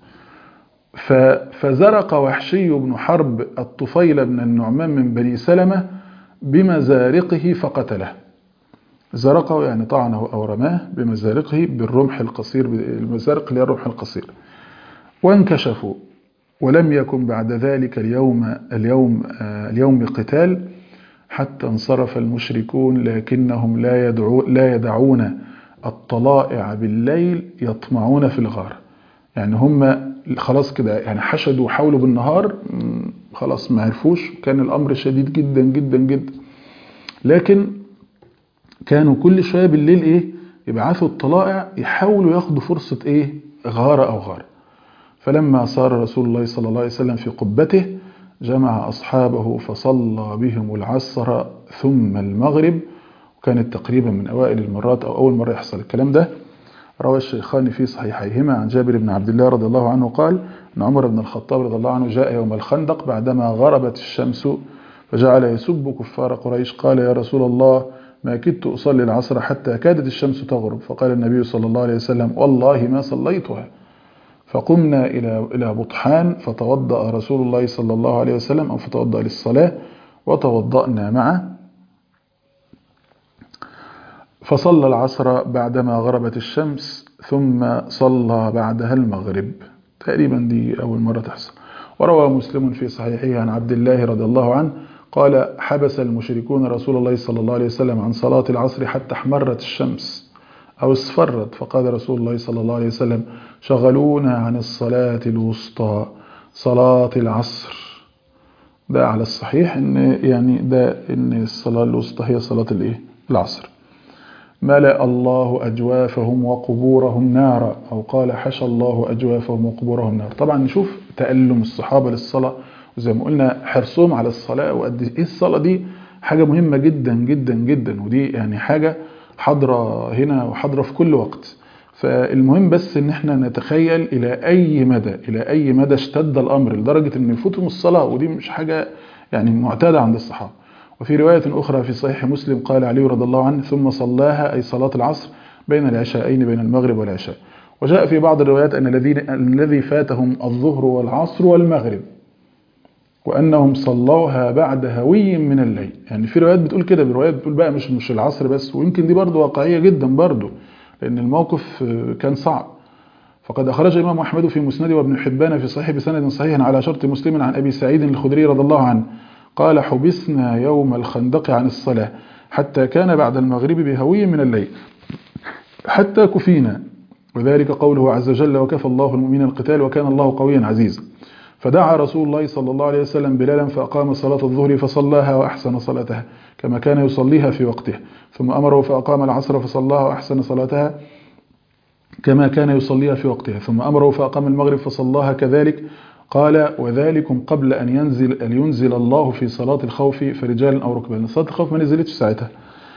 فزرق وحشي بن حرب الطفيل بن النعمان من بني سلمة بمزارقه فقتله زرقه يعني طعنه أو رماه بمزارقه بالرمح القصير المزارق اللي هي الرمح القصير وانكشفوا ولم يكن بعد ذلك اليوم اليوم اليوم قتال حتى انصرف المشركون لكنهم لا يدعو لا يدعون الطلائع بالليل يطمعون في الغار يعني هم خلاص كده يعني حشدوا وحاولوا بالنهار خلاص ما عرفوش كان الأمر شديد جدا جدا جدا لكن كانوا كل شوية بالليل إيه يبعثوا الطلائع يحاولوا ياخدوا فرصة إيه غارة أو غارة فلما صار رسول الله صلى الله عليه وسلم في قبته جمع أصحابه فصلى بهم العصر ثم المغرب وكانت تقريبا من أوائل المرات أو أول مرة يحصل الكلام ده روى الشيخان في صحيحيهما عن جابر بن عبد الله رضي الله عنه قال أن عمر بن الخطاب رضي الله عنه جاء يوم الخندق بعدما غربت الشمس فجعل يسب كفار قريش قال يا رسول الله ما كدت أصلي العصر حتى كادت الشمس تغرب فقال النبي صلى الله عليه وسلم والله ما صليتها فقمنا إلى إلى بطحان فتوضأ رسول الله صلى الله عليه وسلم أو فتوضأ للصلاة وتوضأنا معه فصلى العصر بعدما غربت الشمس ثم صلى بعدها المغرب تقريبا دي أول مرة تحصل وروى مسلم في صحيحه عن عبد الله رضي الله عنه قال حبس المشركون رسول الله صلى الله عليه وسلم عن صلاة العصر حتى احمرت الشمس أو اصفرت فقال رسول الله صلى الله عليه وسلم شغلونا عن الصلاة الوسطى صلاة العصر ده على الصحيح ان يعني ده ان الصلاة الوسطى هي صلاة الايه العصر ملأ الله أجوافهم وقبورهم نارا أو قال حشى الله أجوافهم وقبورهم نارا طبعا نشوف تألم الصحابة للصلاة وزي ما قلنا حرصهم على الصلاة وقد ايه الصلاة دي حاجة مهمة جدا جدا جدا ودي يعني حاجة حاضرة هنا وحاضرة في كل وقت فالمهم بس ان احنا نتخيل الى اي مدى الى اي مدى اشتد الامر لدرجة ان يفوتهم الصلاة ودي مش حاجة يعني معتادة عند الصحابة وفي رواية أخرى في صحيح مسلم قال علي رضي الله عنه ثم صلاها أي صلاة العصر بين العشاءين بين المغرب والعشاء وجاء في بعض الروايات أن الذين الذي فاتهم الظهر والعصر والمغرب وأنهم صلوها بعد هوي من الليل يعني في روايات بتقول كده بروايات بتقول بقى مش مش العصر بس ويمكن دي برضو واقعية جدا برضو لأن الموقف كان صعب فقد أخرج الإمام أحمد في مسنده وابن حبان في صحيح بسند صحيح على شرط مسلم عن أبي سعيد الخدري رضي الله عنه قال حبسنا يوم الخندق عن الصلاة حتى كان بعد المغرب بهوي من الليل حتى كفينا وذلك قوله عز وجل وكفى الله المؤمنين القتال وكان الله قويا عزيزا فدعا رسول الله صلى الله عليه وسلم بلالا فأقام صلاة الظهر فصلاها وأحسن صلاتها كما كان يصليها في وقتها ثم أمره فأقام العصر فصلاها وأحسن صلاتها كما كان يصليها في وقتها ثم أمره فأقام المغرب فصلاها كذلك قال وذلكم قبل أن ينزل, أن ينزل الله في صلاة الخوف فرجال أو ركبان صلاة الخوف ما نزلتش ساعتها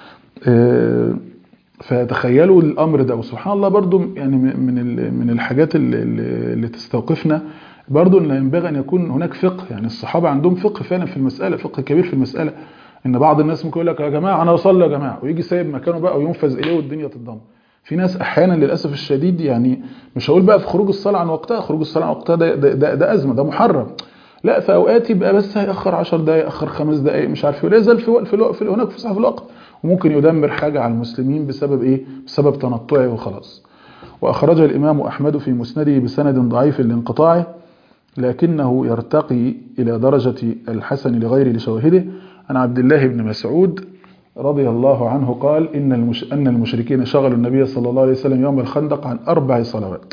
فتخيلوا الأمر ده وسبحان الله برضو يعني من من الحاجات اللي, اللي تستوقفنا برضو أن ينبغي أن يكون هناك فقه يعني الصحابة عندهم فقه فعلا في المسألة فقه كبير في المسألة إن بعض الناس ممكن يقول لك يا جماعة أنا أصلي يا جماعة ويجي سايب مكانه بقى وينفذ إليه والدنيا تتدمر في ناس احيانا للاسف الشديد يعني مش هقول بقى في خروج الصلاه عن وقتها خروج الصلاه عن وقتها ده, ده, ده, ده ازمه ده محرم لا في اوقات يبقى بس هياخر 10 دقائق ياخر 5 دقائق مش عارف ولا يزال في في, في هناك فسحه في الوقت وممكن يدمر حاجه على المسلمين بسبب ايه بسبب تنطعه وخلاص واخرج الامام احمد في مسنده بسند ضعيف لانقطاعه لكنه يرتقي الى درجه الحسن لغير لشواهده عن عبد الله بن مسعود رضي الله عنه قال إن, المش... أن المشركين شغلوا النبي صلى الله عليه وسلم يوم الخندق عن أربع صلوات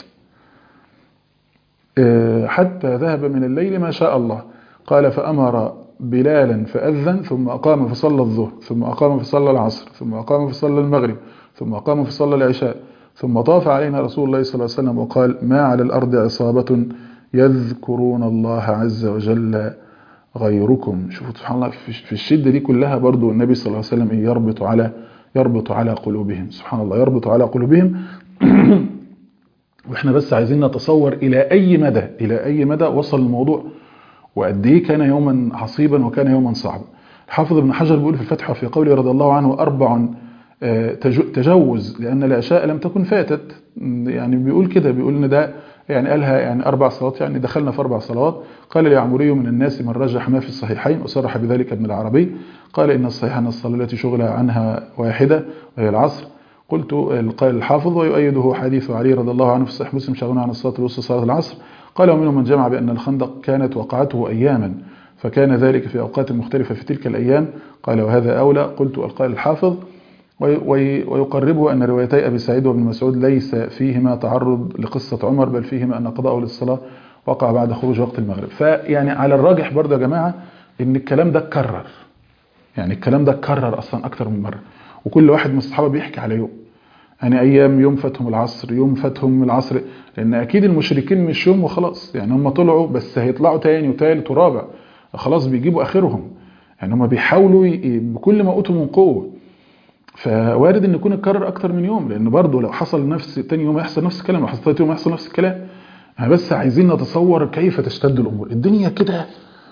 حتى ذهب من الليل ما شاء الله قال فأمر بلالا فأذن ثم أقام فصلى الظهر ثم أقام فصلى العصر ثم أقام فصلى المغرب ثم أقام فصلى العشاء ثم طاف علينا رسول الله صلى الله عليه وسلم وقال ما على الأرض عصابة يذكرون الله عز وجل غيركم شوفوا سبحان الله في الشدة دي كلها برضو النبي صلى الله عليه وسلم يربط على يربط على قلوبهم سبحان الله يربط على قلوبهم واحنا بس عايزين نتصور الى اي مدى الى اي مدى وصل الموضوع وقد ايه كان يوما عصيبا وكان يوما صعبا الحافظ ابن حجر بيقول في الفتح في قوله رضي الله عنه اربع تجوز لان العشاء لم تكن فاتت يعني بيقول كده بيقول ان ده يعني قالها يعني أربع صلوات يعني دخلنا في أربع صلوات قال اليعمري من الناس من رجح ما في الصحيحين وصرح بذلك ابن العربي قال إن الصحيح أن الصلاة التي شغل عنها واحدة وهي العصر قلت قال الحافظ ويؤيده حديث علي رضي الله عنه في صحيح مسلم شغلنا عن الصلاة الوسطى صلاة العصر قال ومنهم من جمع بأن الخندق كانت وقعته أياما فكان ذلك في أوقات مختلفة في تلك الأيام قال وهذا أولى قلت قال الحافظ ويقربه أن روايتي أبي سعيد وابن مسعود ليس فيهما تعرض لقصة عمر بل فيهما أن قضاءه للصلاة وقع بعد خروج وقت المغرب فيعني على الراجح برضه يا جماعة ان الكلام ده اتكرر يعني الكلام ده اتكرر اصلا اكتر من مرة وكل واحد من الصحابة بيحكي على يوم يعني ايام يوم فاتهم العصر يوم فاتهم العصر لان اكيد المشركين مش يوم وخلاص يعني هم طلعوا بس هيطلعوا تاني وتالت ورابع خلاص بيجيبوا اخرهم يعني هم بيحاولوا بكل ما اوتوا من قوه فوارد ان يكون اتكرر اكتر من يوم لان برضه لو حصل نفس تاني يوم يحصل نفس الكلام لو حصل تالت يوم يحصل نفس الكلام احنا بس عايزين نتصور كيف تشتد الامور الدنيا كده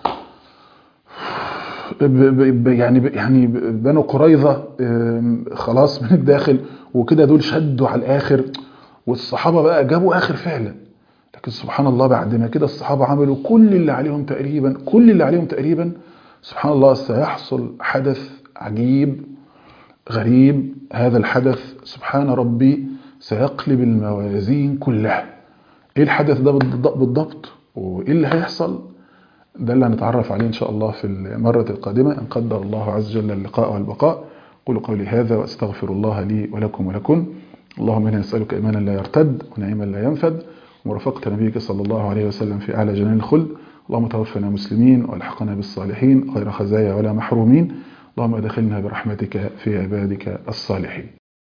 يعني يعني بنو قريظه خلاص من الداخل وكده دول شدوا على الاخر والصحابه بقى جابوا اخر فعلا لكن سبحان الله بعد ما كده الصحابه عملوا كل اللي عليهم تقريبا كل اللي عليهم تقريبا سبحان الله سيحصل حدث عجيب غريب هذا الحدث سبحان ربي سيقلب الموازين كلها ايه الحدث ده بالضبط وايه اللي هيحصل ده اللي هنتعرف عليه ان شاء الله في المرة القادمة ان قدر الله عز وجل اللقاء والبقاء قولوا قولي هذا واستغفر الله لي ولكم ولكم اللهم انا نسألك ايمانا لا يرتد ونعيما لا ينفد ومرافقة نبيك صلى الله عليه وسلم في اعلى جنان الخلد اللهم توفنا مسلمين والحقنا بالصالحين غير خزايا ولا محرومين اللهم ادخلنا برحمتك في عبادك الصالحين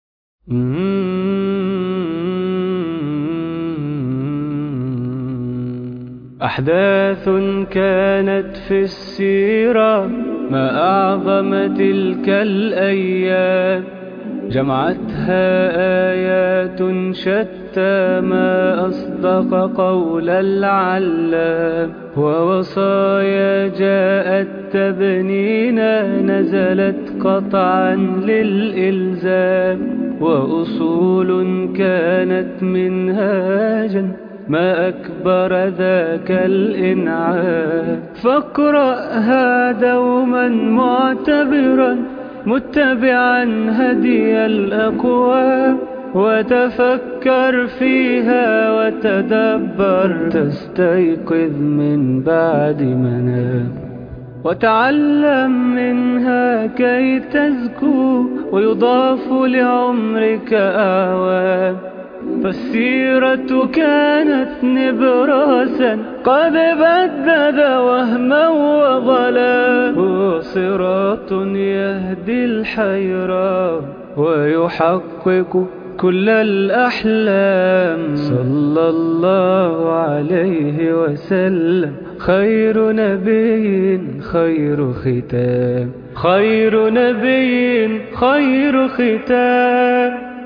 أحداث كانت في السيرة ما أعظم تلك الأيام جمعتها آيات شتى ما أصدق قول العلام ووصايا جاءت تبنينا نزلت قطعا للإلزام وأصول كانت منهاجا ما أكبر ذاك الإنعام فاقرأها دوما معتبرا متبعا هدي الأقوام وتفكر فيها وتدبر تستيقظ من بعد منام وتعلم منها كي تزكو ويضاف لعمرك أعوام فالسيرة كانت نبراسا قد بدد وهما وظلا هو صراط يهدي الحيران ويحقق كل الأحلام صلى الله عليه وسلم خير نبي خير ختام خير نبي خير ختام